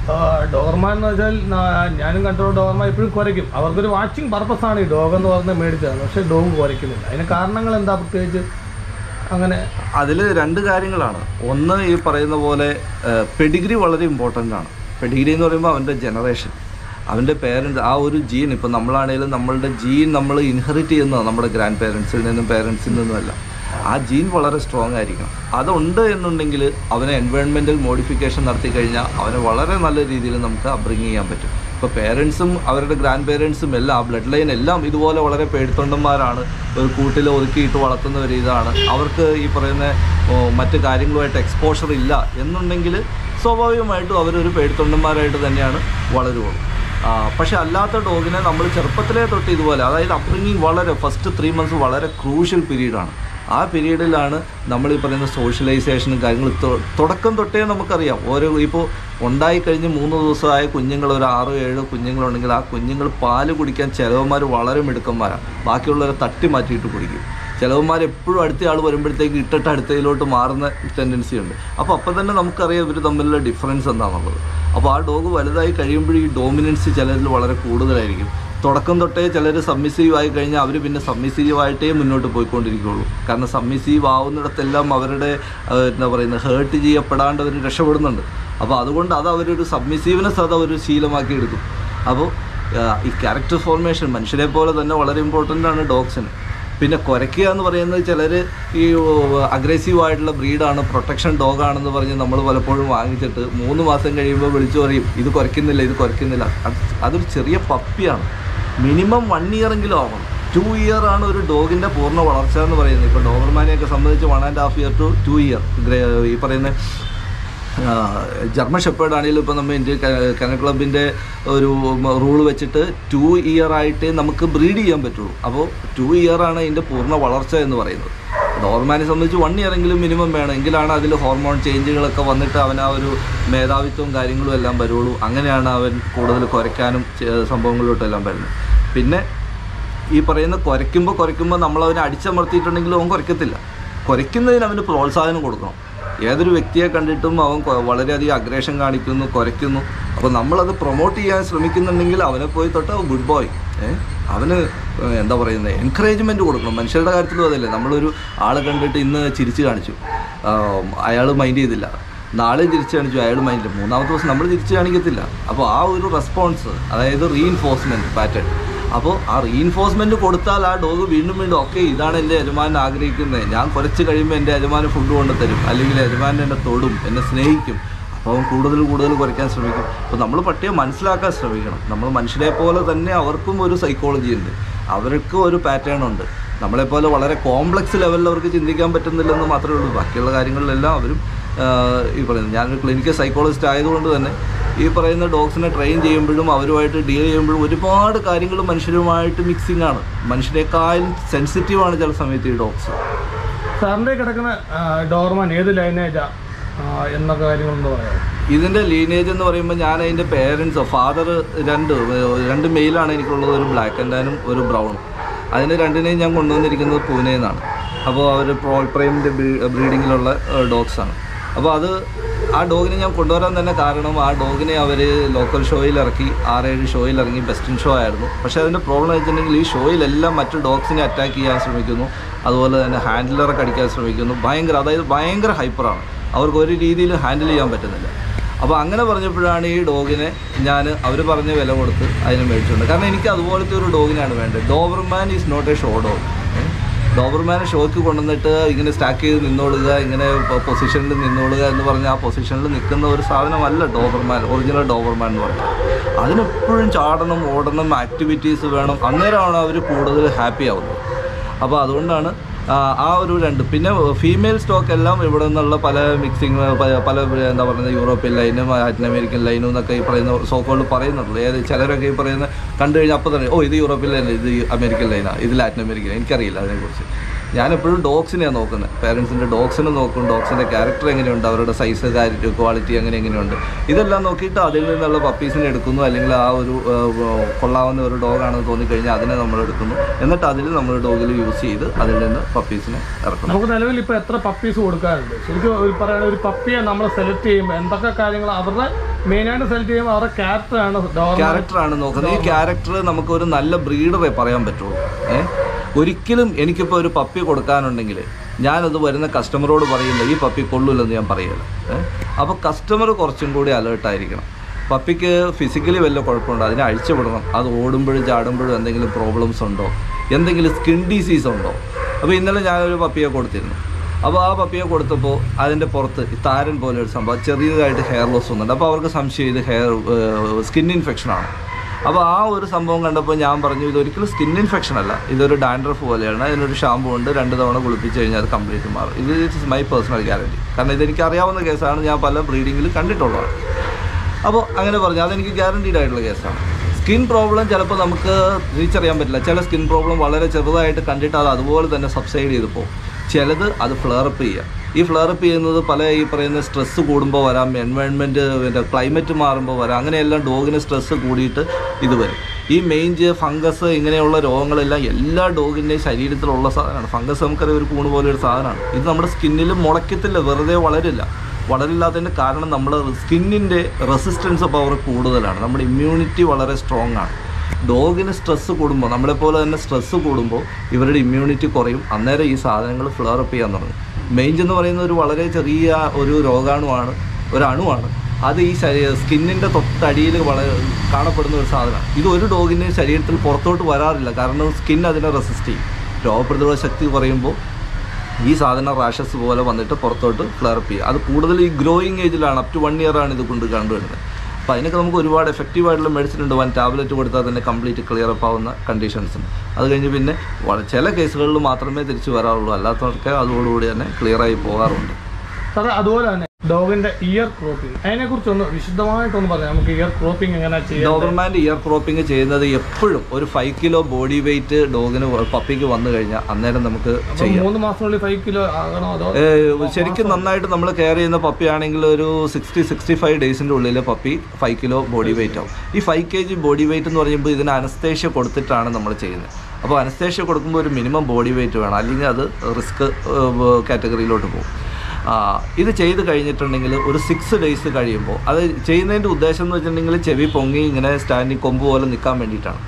ഡോഗർമാൻ എന്ന് വെച്ചാൽ നാ- ഞാനും കണ്ടിട്ടുള്ള ഡോഗർമാൻ എപ്പോഴും കുരയ്ക്കും അവർക്കൊരു വാച്ചിങ് പർപ്പസാണ് ഈ ഡോഗ് എന്ന് പറഞ്ഞ് മേടിച്ചത് പക്ഷേ ഡോഗ് കുരയ്ക്കുന്നില്ല അതിന് കാരണങ്ങൾ എന്താ പ്രത്യേകിച്ച് അങ്ങനെ അതിൽ രണ്ട് കാര്യങ്ങളാണ് ഒന്ന് ഈ പറയുന്ന പോലെ പെഡിഗ്രി വളരെ ഇമ്പോർട്ടൻ്റ് ആണ് പെഡിഗ്രി എന്ന് പറയുമ്പോൾ അവൻ്റെ ജനറേഷൻ അവൻ്റെ പേരൻസ് ആ ഒരു ജീൻ ഇപ്പോൾ നമ്മളാണെങ്കിലും നമ്മളുടെ ജീൻ നമ്മൾ ഇൻഹെറിറ്റ് ചെയ്യുന്നതാണ് നമ്മുടെ ഗ്രാൻഡ് പേരൻസിൽ നിന്നും പേരൻസിൽ നിന്നുമല്ല ആ ജീൻ വളരെ സ്ട്രോങ് ആയിരിക്കണം അതുണ്ട് എന്നുണ്ടെങ്കിൽ അവനെ എൻവയോൺമെൻറ്റൽ മോഡിഫിക്കേഷൻ നടത്തി കഴിഞ്ഞാൽ അവനെ വളരെ നല്ല രീതിയിൽ നമുക്ക് അബ്രിങ് ചെയ്യാൻ പറ്റും ഇപ്പോൾ പേരൻസും അവരുടെ ഗ്രാൻഡ് പേരൻസും എല്ലാം ബ്ലഡ് ലൈൻ എല്ലാം ഇതുപോലെ വളരെ പേടിത്തൊണ്ടന്മാരാണ് ഒരു കൂട്ടിൽ ഒതുക്കിയിട്ട് വളർത്തുന്ന ഒരു ഇതാണ് അവർക്ക് ഈ പറയുന്ന ഓ, മറ്റ് കാര്യങ്ങളുമായിട്ട് എക്സ്പോഷർ ഇല്ല എന്നുണ്ടെങ്കിൽ സ്വാഭാവികമായിട്ടും അവരൊരു പേടിത്തൊണ്ടന്മാരായിട്ട് തന്നെയാണ് വളരുള്ളൂ ആ, പക്ഷെ അല്ലാത്ത ഡോഗിനെ നമ്മൾ ചെറുപ്പത്തിലേ തൊട്ട് ഇതുപോലെ അതായത് അപ്രിങ്ങിങ് വളരെ ഫസ്റ്റ് ത്രീ മന്ത്സ് വളരെ ക്രൂഷ്യൽ പീരീഡാണ് ആ പീരീഡിലാണ് നമ്മൾ ഈ പറയുന്ന സോഷ്യലൈസേഷനും കാര്യങ്ങളും തൊ- തുടക്കം തൊട്ടേ നമുക്കറിയാം ഓരോ ഇപ്പോൾ ഉണ്ടായി കഴിഞ്ഞ് മൂന്ന് ദിവസമായ കുഞ്ഞുങ്ങൾ ഒരു ആറോ ഏഴോ കുഞ്ഞുങ്ങളുണ്ടെങ്കിൽ ആ കുഞ്ഞുങ്ങൾ പാല് കുടിക്കാൻ ചിലവന്മാർ വളരെ മിടുക്കന്മാരാണ് ബാക്കിയുള്ളവരെ തട്ടി മാറ്റിയിട്ട് കുടിക്കും ചിലവന്മാർ എപ്പോഴും അടുത്ത ആൾ വരുമ്പോഴത്തേക്ക് ഇട്ടിട്ട് അടുത്തതിലോട്ട് മാറുന്ന ടെൻഡൻസി ഉണ്ട് അപ്പോൾ അപ്പം തന്നെ നമുക്കറിയാം ഇവർ തമ്മിലുള്ള ഡിഫറൻസ് എന്താണെന്നുള്ളത് അപ്പോൾ ആ ഡോഗ് വലുതായി കഴിയുമ്പോൾ ഈ ഡോമിനൻസ് ചിലരിൽ വളരെ കൂടുതലായിരിക്കും തുടക്കം തൊട്ടേ ചിലർ സബ്മിസീവ് ആയി കഴിഞ്ഞാൽ അവർ പിന്നെ സബ്മിസീവായിട്ടേ മുന്നോട്ട് പോയിക്കൊണ്ടിരിക്കുകയുള്ളൂ കാരണം സബ്മിസീവ് ആവുന്നിടത്തെല്ലാം അവരുടെ ആ, എന്താ പറയുന്നത് ഹേർട്ട് ചെയ്യപ്പെടാണ്ട് അവർ രക്ഷപ്പെടുന്നുണ്ട് അപ്പോൾ അതുകൊണ്ട് അത് അവരൊരു സബ്മിസീവ്നെസ് അത് അവർ ശീലമാക്കി എടുക്കും അപ്പോൾ ആ, ഈ ക്യാരക്ടർ ഫോർമേഷൻ മനുഷ്യരെ പോലെ തന്നെ വളരെ ഇമ്പോർട്ടൻ്റ് ആണ് ഡോഗ്സിന് പിന്നെ കുരയ്ക്കുക എന്ന് പറയുന്നത് ചിലർ ഈ അഗ്രസീവ് ആയിട്ടുള്ള ബ്രീഡാണ് പ്രൊട്ടക്ഷൻ ഡോഗാണെന്ന് പറഞ്ഞ് നമ്മൾ പലപ്പോഴും വാങ്ങിച്ചിട്ട് മൂന്ന് മാസം കഴിയുമ്പോൾ വിളിച്ചു പറയും ഇത് കുരയ്ക്കുന്നില്ല ഇത് കുരയ്ക്കുന്നില്ല അത് അതൊരു ചെറിയ പപ്പിയാണ് മിനിമം വൺ ഇയർ എങ്കിലും ആവണം ടു ഇയർ ആണ് ഒരു ഡോഗിൻ്റെ പൂർണ്ണ വളർച്ച എന്ന് പറയുന്നത് ഇപ്പോൾ ഡോബർമാനെയൊക്കെ സംബന്ധിച്ച് one and half year two two year ഈ പറയുന്ന ജർമ്മൻ ഷെപ്പേർഡ് ആണെങ്കിലും ഇപ്പോൾ നമ്മൾ ഇന്ത്യ കന ക്ലബിൻ്റെ ഒരു റൂൾ വെച്ചിട്ട് ടു ഇയർ ആയിട്ടേ നമുക്ക് ബ്രീഡ് ചെയ്യാൻ പറ്റുള്ളൂ അപ്പോൾ ടു ഇയർ ആണ് അതിൻ്റെ പൂർണ്ണ വളർച്ച എന്ന് പറയുന്നത് ഡോർമാനെ സംബന്ധിച്ച് വൺ ഇയർ എങ്കിലും മിനിമം വേണം എങ്കിലാണ് അതിൽ ഹോർമോൺ ചേഞ്ചുകളൊക്കെ വന്നിട്ട് അവൻ ആ ഒരു മേധാവിത്വവും കാര്യങ്ങളും എല്ലാം വരുള്ളൂ അങ്ങനെയാണ് അവൻ കൂടുതൽ കുരയ്ക്കാനും ചെ- സംഭവങ്ങളിലോട്ടും എല്ലാം വരുന്നത് പിന്നെ ഈ പറയുന്ന കുരയ്ക്കുമ്പോൾ കുരയ്ക്കുമ്പോൾ നമ്മൾ അവനെ അടിച്ചമർത്തിയിട്ടുണ്ടെങ്കിലും അവൻ കുരയ്ക്കത്തില്ല കുരയ്ക്കുന്നതിന് അവന് പ്രോത്സാഹനം കൊടുക്കണം ഏതൊരു വ്യക്തിയെ കണ്ടിട്ടും അവൻ കൊ- വളരെയധികം അഗ്രേഷൻ കാണിക്കുന്നു കുരയ്ക്കുന്നു അപ്പോൾ നമ്മളത് പ്രൊമോട്ട് ചെയ്യാൻ ശ്രമിക്കുന്നുണ്ടെങ്കിൽ അവനെ പോയി തൊട്ട് ഗുഡ് ബോയ് ഏ അവന് ഏഹ് എന്താ പറയുന്നത് എൻകറേജ്മെൻറ്റ് കൊടുക്കണം മനുഷ്യരുടെ കാര്യത്തിലും അതല്ലേ നമ്മളൊരു ആളെ കണ്ടിട്ട് ഇന്ന് ചിരിച്ച് കാണിച്ചു അയാൾ മൈൻഡ് ചെയ്തില്ല നാളെ തിരിച്ചു കാണിച്ചു അയാൾ മൈൻഡില്ല മൂന്നാമത്തെ ദിവസം നമ്മൾ തിരിച്ചു കാണിക്കത്തില്ല അപ്പോൾ ആ ഒരു റെസ്പോൺസ് അതായത് റീഇൻഫോഴ്സ്മെൻറ്റ് പാറ്റേൺ അപ്പോൾ ആ റീഇൻഫോഴ്സ്മെൻറ്റ് കൊടുത്താൽ ആ ഡോഗ് വീണ്ടും വീണ്ടും ഓക്കെ ഇതാണ് എൻ്റെ യജമാനൻ ആഗ്രഹിക്കുന്നത് ഞാൻ കുറച്ച് കഴിയുമ്പോൾ എൻ്റെ യജമാനൻ ഫുഡ് കൊണ്ട് തരും അല്ലെങ്കിൽ യജമാനൻ എന്നെ തൊടും എന്നെ സ്നേഹിക്കും അപ്പോൾ അവൻ കൂടുതൽ കൂടുതൽ കുറയ്ക്കാൻ ശ്രമിക്കും അപ്പോൾ നമ്മൾ പട്ടിയെ മനസ്സിലാക്കാൻ ശ്രമിക്കണം നമ്മൾ മനുഷ്യരെ പോലെ തന്നെ അവർക്കും ഒരു സൈക്കോളജി ഉണ്ട് അവർക്കും ഒരു പാറ്റേൺ ഉണ്ട് നമ്മളെപ്പോലെ വളരെ കോംപ്ലക്സ് ലെവലിൽ അവർക്ക് ചിന്തിക്കാൻ പറ്റുന്നില്ലെന്ന് മാത്രമേ ഉള്ളൂ ബാക്കിയുള്ള കാര്യങ്ങളിലെല്ലാം അവരും ആഹ്, ഈ പറയുന്നത് ഞാനൊരു ക്ലിനിക്കൽ സൈക്കോളജിസ്റ്റ് ആയതുകൊണ്ട് തന്നെ ഈ പറയുന്ന ഡോഗ്സിനെ ട്രെയിൻ ചെയ്യുമ്പോഴും അവരുമായിട്ട് ഡീൽ ചെയ്യുമ്പോഴും ഒരുപാട് കാര്യങ്ങൾ മനുഷ്യരുമായിട്ട് മിക്സിംഗ് ആണ് മനുഷ്യരെക്കാളും സെൻസിറ്റീവാണ് ചില സമയത്ത് ഈ ഡോഗ്സ് സാറിൻ്റെ കിടക്കുന്ന ഡോർമാൻ ഏത് ലൈനേജാ എന്നൊക്കെ കാര്യങ്ങളൊന്ന് പറയാം ഇതിൻ്റെ ലീനേജ് എന്ന് പറയുമ്പോൾ ഞാൻ അതിൻ്റെ പേരൻസ് ഫാദർ രണ്ട് ഏർ രണ്ട് മെയിലാണ് എനിക്കുള്ളത് ഒരു ബ്ലാക്ക് ആൻഡ് ആനും ഒരു ബ്രൗണും അതിന് രണ്ടിനെയും ഞാൻ കൊണ്ടുവന്നിരിക്കുന്നത് പൂനെയിൽ നിന്നാണ് അപ്പോൾ അവർ പ്രോൾ പ്രൈമിൻ്റെ ബ്രീഡിങ്ങിലുള്ള ഡോഗ്സാണ് അപ്പോൾ അത് ആ ഡോഗിനെ ഞാൻ കൊണ്ടുവരാൻ തന്നെ കാരണം ആ ഡോഗിനെ അവർ ലോക്കൽ ഷോയിൽ ഇറക്കി ആറേഴ് ഷോയിൽ ഇറങ്ങി ബെസ്റ്റിൻ ഷോ ആയിരുന്നു പക്ഷേ അതിൻ്റെ പ്രോബ്ലം വെച്ചിട്ടുണ്ടെങ്കിൽ ഈ ഷോയിലെല്ലാം മറ്റ് ഡോഗ്സിനെ അറ്റാക്ക് ചെയ്യാൻ ശ്രമിക്കുന്നു അതുപോലെ തന്നെ ഹാൻഡിലറെ കടിക്കാൻ ശ്രമിക്കുന്നു ഭയങ്കര അതായത് ഭയങ്കര ഹൈപ്പറാണ് അവർക്ക് ഒരു രീതിയിൽ ഹാൻഡിൽ ചെയ്യാൻ പറ്റുന്നില്ല അപ്പോൾ അങ്ങനെ പറഞ്ഞപ്പോഴാണ് ഈ ഡോഗിനെ ഞാൻ അവർ പറഞ്ഞ വില കൊടുത്ത് അതിന് മേടിച്ചിട്ടുണ്ട് കാരണം എനിക്ക് അതുപോലത്തെ ഒരു ഡോഗിനാണ് വേണ്ടത് Doberman is not a show dog ഡോബർമാനെ ഷോയ്ക്ക് കൊണ്ടുവന്നിട്ട് ഇങ്ങനെ സ്റ്റാക്ക് ചെയ്ത് നിന്നോളുക ഇങ്ങനെ പൊസിഷനിൽ നിന്നോളുക എന്ന് പറഞ്ഞ ആ പൊസിഷനിൽ നിൽക്കുന്ന ഒരു സാധനമല്ല ഡോബർമാൻ ഒറിജിനൽ ഡോബർമാൻ എന്ന് പറഞ്ഞാൽ അതിനെപ്പോഴും ചാടണം ഓടണം ആക്ടിവിറ്റീസ് വേണം അന്നേരമാണ് അവർ കൂടുതൽ ഹാപ്പി ആവുന്നത് അപ്പോൾ അതുകൊണ്ടാണ് ആ, ആ ഒരു രണ്ട് പിന്നെ ഫീമെയിൽ സ്റ്റോക്ക് എല്ലാം ഇവിടെ നിന്നുള്ള പല മിക്സിങ് പല എന്താ പറയുന്നത് യൂറോപ്യൻ ലൈനും ലാറ്റിൻ അമേരിക്കൻ ലൈനും എന്നൊക്കെ ഈ പറയുന്ന സോക്കോൾ പറയുന്നുള്ളൂ ഏത് ചിലരൊക്കെ ഈ പറയുന്ന കണ്ടു കഴിഞ്ഞാൽ അപ്പോൾ തന്നെ ഓ ഇത് യൂറോപ്യൻ ലൈൻ ഇത് അമേരിക്കൻ ലൈനാണ് ഇത് ലാറ്റിൻ അമേരിക്കൻ എനിക്കറിയില്ല അതിനെക്കുറിച്ച് ഞാനെപ്പോഴും ഡോഗ്സിനെയാണ് നോക്കുന്നത് പേരൻസിൻ്റെ ഡോഗ്സിനെ നോക്കും ഡോഗ്സിൻ്റെ ക്യാരക്ടർ എങ്ങനെയുണ്ട് അവരുടെ സൈസ് കാര്യം ക്വാളിറ്റി അങ്ങനെ എങ്ങനെയുണ്ട് ഇതെല്ലാം നോക്കിയിട്ട് അതിൽ നിന്നുള്ള പപ്പീസിനെ എടുക്കുന്നു അല്ലെങ്കിൽ ആ ഒരു ആ, കൊള്ളാവുന്ന ഒരു ഡോഗാണെന്ന് തോന്നിക്കഴിഞ്ഞാൽ അതിനെ നമ്മൾ എടുക്കുന്നു എന്നിട്ട് അതിൽ നമ്മൾ ഡോഗിൽ യൂസ് ചെയ്ത് അതിൽ നിന്ന് പപ്പീസിനെ ഇറക്കണം നമുക്ക് നിലവിൽ ഇപ്പൊ എത്ര പപ്പീസ് കൊടുക്കാറുണ്ട് ശരിക്കും ഒരു പറയുന്ന ഒരു പപ്പിയെ നമ്മൾ സെലക്ട് ചെയ്യുമ്പോൾ എന്തൊക്കെ കാര്യങ്ങൾ അവരുടെ മെയിനായിട്ട് സെലക്ട് ചെയ്യുമ്പോൾ അവരുടെ ക്യാരക്ടറാണ് ഡോർ ക്യാരക്ടറാണ് നോക്കുന്നത് ഈ ക്യാരക്ടർ നമുക്ക് ഒരു നല്ല ബ്രീഡറെ പറയാൻ പറ്റുള്ളൂ ഏ ഒരിക്കലും എനിക്കിപ്പോൾ ഒരു പപ്പി കൊടുക്കാനുണ്ടെങ്കിൽ ഞാനത് വരുന്ന കസ്റ്റമറോട് പറയുന്നത് ഈ പപ്പി കൊള്ളൂലെന്ന് ഞാൻ പറയില്ല ഏഹ് അപ്പോൾ കസ്റ്റമർ കുറച്ചും കൂടി അലേർട്ടായിരിക്കണം പപ്പിക്ക് ഫിസിക്കലി വല്ല കുഴപ്പമുണ്ടോ അതിനെ അഴിച്ചുവിടണം അത് ഓടുമ്പോഴും ചാടുമ്പോഴും എന്തെങ്കിലും പ്രോബ്ലംസ് ഉണ്ടോ എന്തെങ്കിലും സ്കിൻ ഡിസീസ് ഉണ്ടോ അപ്പോൾ ഇന്നലെ ഞാനൊരു പപ്പിയെ കൊടുത്തിരുന്നു അപ്പോൾ ആ പപ്പിയെ കൊടുത്തപ്പോൾ അതിൻ്റെ പുറത്ത് ഈ താരൻ പോലെ ഒരു സംഭവം ചെറിയതായിട്ട് ഹെയർ ലോസ് വന്നിട്ടുണ്ട് അപ്പോൾ അവർക്ക് സംശയം ഇത് ഹെയർ സ്കിൻ ഇൻഫെക്ഷൻ ആണ് അപ്പോൾ ആ ഒരു സംഭവം കണ്ടപ്പോൾ ഞാൻ പറഞ്ഞു ഇതൊരിക്കലും സ്കിൻ ഇൻഫെക്ഷൻ അല്ല ഇതൊരു ഡാൻഡ്രഫ് പോലെയാണ് അതിനൊരു ഷാമ്പു ഉണ്ട് രണ്ട് തവണ കുളിപ്പിച്ച് കഴിഞ്ഞാൽ അത് കംപ്ലീറ്റ് മാറും ഇത് ഇറ്റ്സ് മൈ പേഴ്സണൽ ഗ്യാരണ്ടി കാരണം ഇതെനിക്ക് അറിയാവുന്ന കേസാണ് ഞാൻ പല ബ്രീഡിങ്ങിൽ കണ്ടിട്ടുള്ളതാണ് അപ്പോൾ അങ്ങനെ പറഞ്ഞു അതെനിക്ക് ഗ്യാരണ്ടീഡ് ആയിട്ടുള്ള കേസാണ് സ്കിൻ പ്രോബ്ലം ചിലപ്പോൾ നമുക്ക് തിരിച്ചറിയാൻ പറ്റില്ല ചില സ്കിൻ പ്രോബ്ലം വളരെ ചെറുതായിട്ട് കണ്ടിട്ട് അത് അതുപോലെ തന്നെ സബ്സൈഡ് ചെയ്ത് പോകും ചിലത് അത് ഫ്ലെയറപ്പ് ചെയ്യുക ഈ ഫ്ലെയറപ്പ് ചെയ്യുന്നത് പല ഈ പറയുന്ന സ്ട്രെസ്സ് കൂടുമ്പോൾ വരാം എൻവയൺമെൻറ്റ് പിന്നെ ക്ലൈമറ്റ് മാറുമ്പോൾ വരാം അങ്ങനെയെല്ലാം ഡോഗിന് സ്ട്രെസ്സ് കൂടിയിട്ട് ഇത് വരും ഈ മെയിൻജ് ഫംഗസ് ഇങ്ങനെയുള്ള രോഗങ്ങളെല്ലാം എല്ലാ ഡോഗിൻ്റെയും ശരീരത്തിലുള്ള സാധനമാണ് ഫംഗസ് നമുക്കറിയാം ഒരു കൂണ് പോലെ ഒരു സാധനമാണ് ഇത് നമ്മുടെ സ്കിന്നിൽ മുളയ്ക്കത്തില്ല വെറുതെ വളരില്ല വളരില്ലാത്തതിൻ്റെ കാരണം നമ്മുടെ സ്കിന്നിൻ്റെ റെസിസ്റ്റൻസ് പവർ കൂടുതലാണ് നമ്മുടെ ഇമ്മ്യൂണിറ്റി വളരെ സ്ട്രോങ് ആണ് ഡോഗിന് സ്ട്രെസ്സ് കൂടുമ്പോൾ നമ്മളെപ്പോലെ തന്നെ സ്ട്രെസ്സ് കൂടുമ്പോൾ ഇവരുടെ ഇമ്മ്യൂണിറ്റി കുറയും അന്നേരം ഈ സാധനങ്ങൾ ഫ്ലവറപ്പ് ചെയ്യാൻ തുടങ്ങും മെയിൻജ് എന്ന് പറയുന്ന ഒരു വളരെ ചെറിയ ഒരു രോഗാണുവാണ് ഒരു അണുവാണ് അത് ഈ ശരീര സ്കിന്നിൻ്റെ തൊട്ടടിയിൽ വളരെ കാണപ്പെടുന്ന ഒരു സാധനമാണ് ഇത് ഒരു ഡോഗിൻ്റെ ശരീരത്തിൽ പുറത്തോട്ട് വരാറില്ല കാരണം സ്കിൻ അതിനെ റെസിസ്റ്റ് ചെയ്യും രോഗപ്രതിരോധ ശക്തി കുറയുമ്പോൾ ഈ സാധനം റാഷസ് പോലെ വന്നിട്ട് പുറത്തോട്ട് ഫ്ലറപ്പ് ചെയ്യുക അത് കൂടുതൽ ഈ ഗ്രോയിങ് ഏജിലാണ് അപ് ടു വൺ ഇയർ ആണ് ഇത് കൊണ്ട് കണ്ടുവരുന്നത് അപ്പോൾ അതിനൊക്കെ നമുക്ക് ഒരുപാട് എഫക്റ്റീവ് ആയിട്ടുള്ള മെഡിസിൻ ഉണ്ട് വൺ ടാബ്ലറ്റ് കൊടുത്താൽ തന്നെ കംപ്ലീറ്റ് ക്ലിയർ അപ്പ് ആവുന്ന കണ്ടീഷൻസ് ഉണ്ട് അത് കഴിഞ്ഞ് പിന്നെ വള- ചില കേസുകളിൽ മാത്രമേ തിരിച്ചു വരാറുള്ളൂ അല്ലാത്തവർക്ക് അതോടുകൂടി തന്നെ ക്ലിയർ ആയി പോകാറുണ്ട് സാറേ അതുപോലെ തന്നെ ഡോഗിന്റെ ഇയർ ക്രോപ്പിംഗ് അതിനെ കുറിച്ചൊന്ന് വിശദമായിട്ടൊന്ന് പറയാം നമുക്ക് ഇയർ ക്രോപ്പിംഗ് എങ്ങനെ ചെയ്യാം ഡോബർമാൻ്റെ ഇയർ ക്രോപ്പിംഗ് ചെയ്യുന്നത് എപ്പോഴും ഒരു ഫൈവ് കിലോ ബോഡി വെയിറ്റ് ഡോഗിന് പപ്പിക്ക് വന്നു കഴിഞ്ഞാൽ അന്നേരം നമുക്ക് ചെയ്യാം മൂന്ന് മാസത്തിനുള്ളിൽ ഫൈവ് കിലോ ആകണോ അതോ ഏഹ് ശരിക്കും നന്നായിട്ട് നമ്മൾ കെയർ ചെയ്യുന്ന പപ്പി ആണെങ്കിൽ ഒരു സിക്സ്റ്റി സിക്സ്റ്റി ഫൈവ് ഡേയ്സിൻ്റെ ഉള്ളിൽ puppy five kilo body weight ആവും ഈ five K G body weight എന്ന് പറയുമ്പോൾ ഇതിന് അനസ്തേഷ്യ കൊടുത്തിട്ടാണ് നമ്മൾ ചെയ്യുന്നത് അപ്പോൾ അനസ്തേഷ്യ കൊടുക്കുമ്പോൾ ഒരു മിനിമം ബോഡി വെയിറ്റ് വേണം അല്ലെങ്കിൽ അത് റിസ്ക് കാറ്റഗറിയിലോട്ട് പോകും ആ, ഇത് ചെയ്ത് കഴിഞ്ഞിട്ടുണ്ടെങ്കിൽ ഒരു സിക്സ് ഡേയ്സ് കഴിയുമ്പോൾ അത് ചെയ്യുന്നതിൻ്റെ ഉദ്ദേശം എന്ന് വെച്ചിട്ടുണ്ടെങ്കിൽ ചെവി പൊങ്ങി ഇങ്ങനെ സ്റ്റാൻഡിങ് കൊമ്പ് പോലെ നിൽക്കാൻ വേണ്ടിയിട്ടാണ്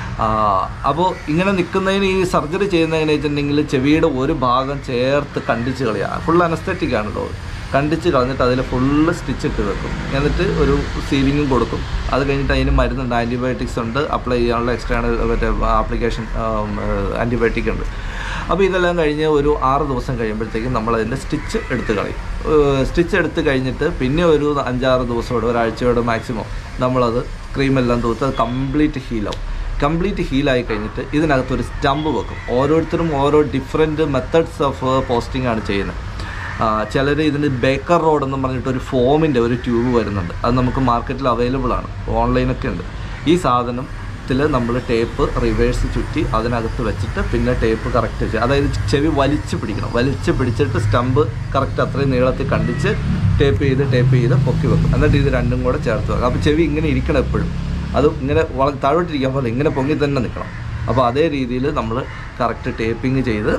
അപ്പോൾ ഇങ്ങനെ നിൽക്കുന്നതിന് ഈ സർജറി ചെയ്യുന്ന എങ്ങനെ വെച്ചിട്ടുണ്ടെങ്കിൽ ചെവിയുടെ ഒരു ഭാഗം ചേർത്ത് കണ്ടിച്ച് കളയുക ഫുൾ അനസ്തറ്റിക് ആണ് ഡോഗ് കണ്ടിച്ച് കളഞ്ഞിട്ട് അതിൽ ഫുള്ള് സ്റ്റിച്ച് ഇട്ട് വെക്കും എന്നിട്ട് ഒരു സീലിങ്ങും കൊടുക്കും അത് കഴിഞ്ഞിട്ട് അതിന് മരുന്നുണ്ട് ആൻറ്റിബയോട്ടിക്സ് ഉണ്ട് അപ്ലൈ ചെയ്യാനുള്ള എക്സ്റ്റേണൽ മറ്റേ ആപ്ലിക്കേഷൻ ആൻറ്റിബയോട്ടിക് ഉണ്ട് അപ്പോൾ ഇതെല്ലാം കഴിഞ്ഞ് ഒരു ആറ് ദിവസം കഴിയുമ്പോഴത്തേക്കും നമ്മൾ അതിൻ്റെ സ്റ്റിച്ച് എടുത്ത് കളയും സ്റ്റിച്ച് എടുത്ത് കഴിഞ്ഞിട്ട് പിന്നെ ഒരു അഞ്ചാറ് ദിവസമോടെ ഒരാഴ്ചയോടെ മാക്സിമം നമ്മളത് ക്രീമെല്ലാം തൂത്ത് അത് കംപ്ലീറ്റ് ഹീലാവും കംപ്ലീറ്റ് ഹീലായി കഴിഞ്ഞിട്ട് ഇതിനകത്തൊരു സ്റ്റമ്പ് വെക്കും ഓരോരുത്തരും ഓരോ ഡിഫറെൻറ്റ് മെത്തഡ്സ് ഓഫ് പോസ്റ്റിംഗ് ആണ് ചെയ്യുന്നത് ചിലർ ഇതിന് ബേക്കർ റോഡ് എന്ന് പറഞ്ഞിട്ട് ഒരു ഫോമിൻ്റെ ഒരു ട്യൂബ് വരുന്നുണ്ട് അത് നമുക്ക് മാർക്കറ്റിൽ അവൈലബിൾ ആണ് ഓൺലൈനൊക്കെ ഉണ്ട് ഈ സാധനത്തിൽ നമ്മൾ ടേപ്പ് റിവേഴ്സ് ചുറ്റി അതിനകത്ത് വെച്ചിട്ട് പിന്നെ ടേപ്പ് കറക്റ്റ് ചെയ്യുക അതായത് ചെവി വലിച്ച് പിടിക്കണം വലിച്ച് പിടിച്ചിട്ട് സ്റ്റമ്പ് കറക്റ്റ് അത്രയും നീളത്തിൽ കണ്ടിച്ച് ടേപ്പ് ചെയ്ത് ടേപ്പ് ചെയ്ത് പൊക്കി വെക്കും എന്നിട്ട് ഇത് രണ്ടും കൂടെ ചേർത്ത് വെക്കും അപ്പോൾ ചെവി ഇങ്ങനെ ഇരിക്കണം എപ്പോഴും അത് ഇങ്ങനെ വള താഴോട്ടിരിക്കാൻ പോലെ ഇങ്ങനെ പൊങ്ങി തന്നെ നിൽക്കണം അപ്പോൾ അതേ രീതിയിൽ നമ്മൾ കറക്റ്റ് ടേപ്പിംഗ് ചെയ്ത്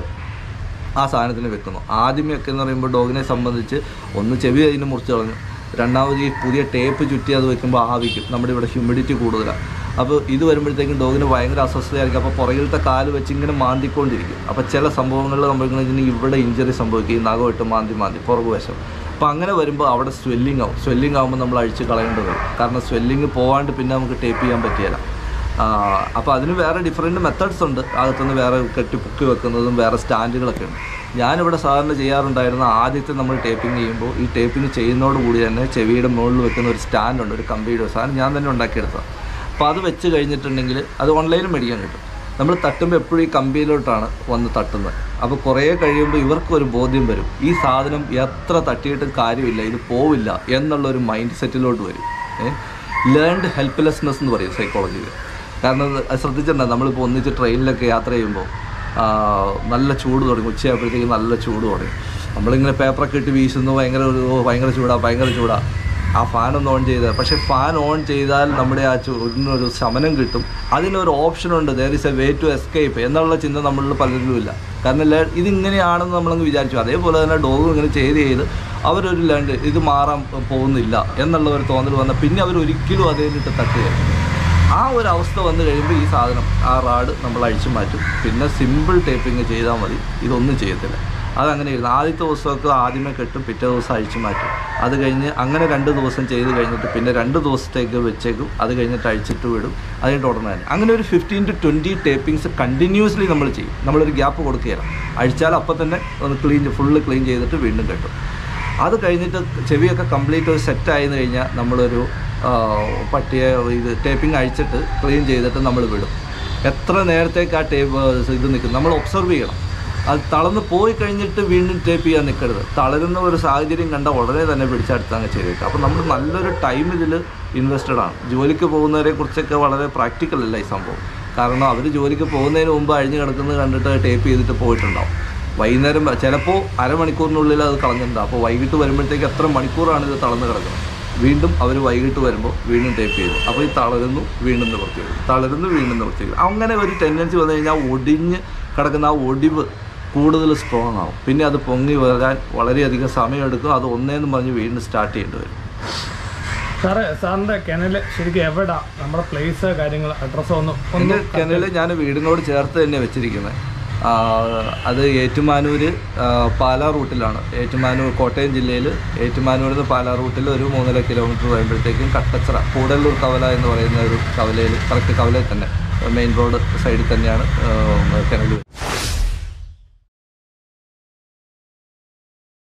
ആ സാധനത്തിന് വെക്കുന്നു ആദ്യമൊക്കെ എന്ന് പറയുമ്പോൾ ഡോഗിനെ സംബന്ധിച്ച് ഒന്ന് ചെവി അതിന് മുറിച്ച് കളഞ്ഞു രണ്ടാമത് ഈ പുതിയ ടേപ്പ് ചുറ്റി അത് വെക്കുമ്പോൾ ആവിക്കും നമ്മുടെ ഇവിടെ ഹ്യൂമിഡിറ്റി കൂടുതലാണ് അപ്പോൾ ഇത് വരുമ്പോഴത്തേക്കും ഡോഗിന് ഭയങ്കര അസ്വസ്ഥതയായിരിക്കും അപ്പോൾ പുറകിലത്തെ കാല് വെച്ച് ഇങ്ങനെ മാന്തിക്കൊണ്ടിരിക്കും അപ്പോൾ ചില സംഭവങ്ങളിൽ സംഭവിക്കുന്നതെങ്കിൽ ഇവിടെ ഇഞ്ചറി സംഭവിക്കും ഈ നഖമിട്ട് മാന്തി മാന്തി പുറകു വശം അപ്പോൾ അങ്ങനെ വരുമ്പോൾ അവിടെ സ്വെല്ലിംഗ് ആവും സ്വെല്ലിംഗ് ആകുമ്പോൾ നമ്മൾ അഴിച്ച് കളയേണ്ടി വരും കാരണം സ്വെല്ലിംഗ് പോവാണ്ട് പിന്നെ നമുക്ക് ടേപ്പ് ചെയ്യാൻ പറ്റിയല്ല അപ്പോൾ അതിന് വേറെ ഡിഫറെൻറ്റ് മെത്തേഡ്സ് ഉണ്ട് അകത്തുനിന്ന് വേറെ കെട്ടി പൊക്കി വെക്കുന്നതും വേറെ സ്റ്റാൻഡുകളൊക്കെ ഉണ്ട് ഞാനിവിടെ സാധാരണ ചെയ്യാറുണ്ടായിരുന്ന ആദ്യത്തെ നമ്മൾ ടേപ്പിംഗ് ചെയ്യുമ്പോൾ ഈ ടേപ്പിംഗ് ചെയ്യുന്നതോടുകൂടി തന്നെ ചെവിയുടെ മുകളിൽ വെക്കുന്ന ഒരു സ്റ്റാൻഡുണ്ട് ഒരു കമ്പിയുടെ സാധനം ഞാൻ തന്നെ ഉണ്ടാക്കിയെടുത്തതാണ് അപ്പോൾ അത് വെച്ച് കഴിഞ്ഞിട്ടുണ്ടെങ്കിൽ അത് ഓൺലൈനിൽ മേടിക്കാൻ കിട്ടും നമ്മൾ തട്ടുമ്പോൾ എപ്പോഴും ഈ കമ്പിയിലോട്ടാണ് വന്ന് തട്ടുന്നത് അപ്പോൾ കുറേ കഴിയുമ്പോൾ ഇവർക്ക് ഒരു ബോധ്യം വരും ഈ സാധനം എത്ര തട്ടിയിട്ടും കാര്യമില്ല ഇത് പോവില്ല എന്നുള്ളൊരു മൈൻഡ് സെറ്റിലോട്ട് വരും ലേൺഡ് ഹെൽപ്ലെസ്നെസ് എന്ന് പറയും സൈക്കോളജിയിൽ കാരണം അത് അത് ശ്രദ്ധിച്ചിട്ടുണ്ടാകും നമ്മളിപ്പോൾ ഒന്നിച്ച് ട്രെയിനിലൊക്കെ യാത്ര ചെയ്യുമ്പോൾ ആ, നല്ല ചൂട് തുടങ്ങി ഉച്ചയായപ്പോഴത്തേക്ക് നല്ല ചൂട് തുടങ്ങി നമ്മളിങ്ങനെ പേപ്പറൊക്കെ ഇട്ട് വീശുന്നു ഭയങ്കര ഒരു ഓ, ഭയങ്കര ചൂടാ ഭയങ്കര ചൂടാ ആ ഫാൻ ഒന്ന് ഓൺ ചെയ്താൽ പക്ഷേ ഫാൻ ഓൺ ചെയ്താൽ നമ്മുടെ ആ ചൂടിനൊരു ശമനം കിട്ടും അതിനൊരു ഓപ്ഷനുണ്ട് there is a way to escape എന്നുള്ള ചിന്ത നമ്മളിൽ പലരിലും ഇല്ല കാരണം ല- ഇതിങ്ങനെയാണെന്ന് നമ്മളങ്ങ് വിചാരിച്ചു അതേപോലെ തന്നെ ഡോഗും ഇങ്ങനെ ചെയ്ത് ചെയ്ത് അവരൊരു ലേണ്ട് ഇത് മാറാൻ പോകുന്നില്ല എന്നുള്ള ഒരു തോന്നൽ വന്നാൽ പിന്നെ അവർ ഒരിക്കലും അതേലിട്ട് തട്ടുകയില്ല ആ ഒരു അവസ്ഥ വന്നു കഴിയുമ്പോൾ ഈ സാധനം ആ റാഡ് നമ്മൾ അഴിച്ചു മാറ്റും പിന്നെ സിമ്പിൾ ടേപ്പിംഗ് ചെയ്താൽ മതി ഇതൊന്നും ചെയ്യത്തില്ല അതങ്ങനെ ഇരുന്നു ആദ്യത്തെ ദിവസമൊക്കെ ആദ്യമേ കെട്ടും പിറ്റേ ദിവസം അഴിച്ചു മാറ്റും അത് കഴിഞ്ഞ് അങ്ങനെ രണ്ട് ദിവസം ചെയ്ത് കഴിഞ്ഞിട്ട് പിന്നെ രണ്ട് ദിവസത്തേക്ക് വെച്ചേക്കും അത് കഴിഞ്ഞിട്ട് അഴിച്ചിട്ട് വിടും അത് കഴിഞ്ഞിട്ട് ഉടനെ തന്നെ അങ്ങനെ ഒരു fifteen to twenty tapings continuously നമ്മൾ ചെയ്യും നമ്മളൊരു ഗ്യാപ്പ് കൊടുക്കുകയില്ല അഴിച്ചാൽ അപ്പം തന്നെ ഒന്ന് ക്ലീൻ ഫുള്ള് ക്ലീൻ ചെയ്തിട്ട് വീണ്ടും കെട്ടും അത് കഴിഞ്ഞിട്ട് ചെവിയൊക്കെ കംപ്ലീറ്റ് ഒരു സെറ്റ് ആയെന്ന് കഴിഞ്ഞാൽ നമ്മളൊരു ആ, പട്ടിയെ ഇത് ടേപ്പിംഗ് അഴിച്ചിട്ട് ക്ലീൻ ചെയ്തിട്ട് നമ്മൾ വിടും എത്ര നേരത്തേക്ക് ആ ടേപ്പ് ഇത് നിൽക്കും നമ്മൾ ഒബ്സർവ് ചെയ്യണം അത് തളർന്ന് പോയി കഴിഞ്ഞിട്ട് വീണ്ടും ടേപ്പ് ചെയ്യാൻ നിൽക്കരുത് തളരുന്ന ഒരു സാഹചര്യം കണ്ട ഉടനെ തന്നെ പിടിച്ചെടുത്ത് അങ്ങ് ചെയ്തേക്കുക അപ്പോൾ നമ്മൾ നല്ലൊരു ടൈം ഇതിൽ ഇൻവെസ്റ്റഡ് ആണ് ജോലിക്ക് പോകുന്നവരെ കുറിച്ചൊക്കെ വളരെ പ്രാക്ടിക്കൽ അല്ല ഈ സംഭവം കാരണം അവർ ജോലിക്ക് പോകുന്നതിന് മുമ്പ് അഴിഞ്ഞ് കിടക്കുന്നത് കണ്ടിട്ട് ടേപ്പ് ചെയ്തിട്ട് പോയിട്ടുണ്ടാവും വൈകുന്നേരം ചിലപ്പോൾ അരമണിക്കൂറിനുള്ളിൽ അത് കളഞ്ഞിട്ടുണ്ടാവും അപ്പോൾ വൈകിട്ട് വരുമ്പോഴത്തേക്ക് എത്ര മണിക്കൂറാണ് ഇത് തളർന്ന് കിടക്കുന്നത് വീണ്ടും അവർ വൈകിട്ട് വരുമ്പോൾ വീണ്ടും ടേപ്പ് ചെയ്തു അപ്പോൾ ഈ തളരുന്നു വീണ്ടും നിവർത്തി വരും തളരുന്നു വീണ്ടും നിവർത്തി വരും അങ്ങനെ ഒരു ടെൻഡൻസി വന്നു കഴിഞ്ഞാൽ ഒടിഞ്ഞ് കിടക്കുന്ന ആ ഒടിവ് കൂടുതൽ സ്ട്രോങ് ആവും പിന്നെ അത് പൊങ്ങി വരാൻ വളരെയധികം സമയമെടുക്കും അത് ഒന്നേന്ന് പറഞ്ഞ് വീണ്ടും സ്റ്റാർട്ട് ചെയ്യേണ്ടി വരും സാറേ സാറിന്റെ കിണല് ശരിക്കും എവിടാ നമ്മുടെ പ്ലേസ് കാര്യങ്ങൾ അഡ്രസ്സോ ഒന്നും എൻ്റെ ഒന്നും കിണൽ ഞാൻ വീടിനോട് ചേർത്ത് തന്നെ വെച്ചിരിക്കുന്നത് അത് ഏറ്റുമാനൂർ പാലാ റൂട്ടിലാണ് ഏറ്റുമാനൂർ കോട്ടയം ജില്ലയിൽ ഏറ്റുമാനൂരിൽ നിന്ന് പാലാ റൂട്ടിൽ ഒരു മൂന്നര കിലോമീറ്റർ വരുമ്പോഴത്തേക്കും കട്ടച്ചിറ കൂടല്ലൂർ കവല എന്ന് പറയുന്ന ഒരു കവലയിൽ കറക്റ്റ് കവലയിൽ തന്നെ മെയിൻ റോഡ് സൈഡിൽ തന്നെയാണ് കിണൽ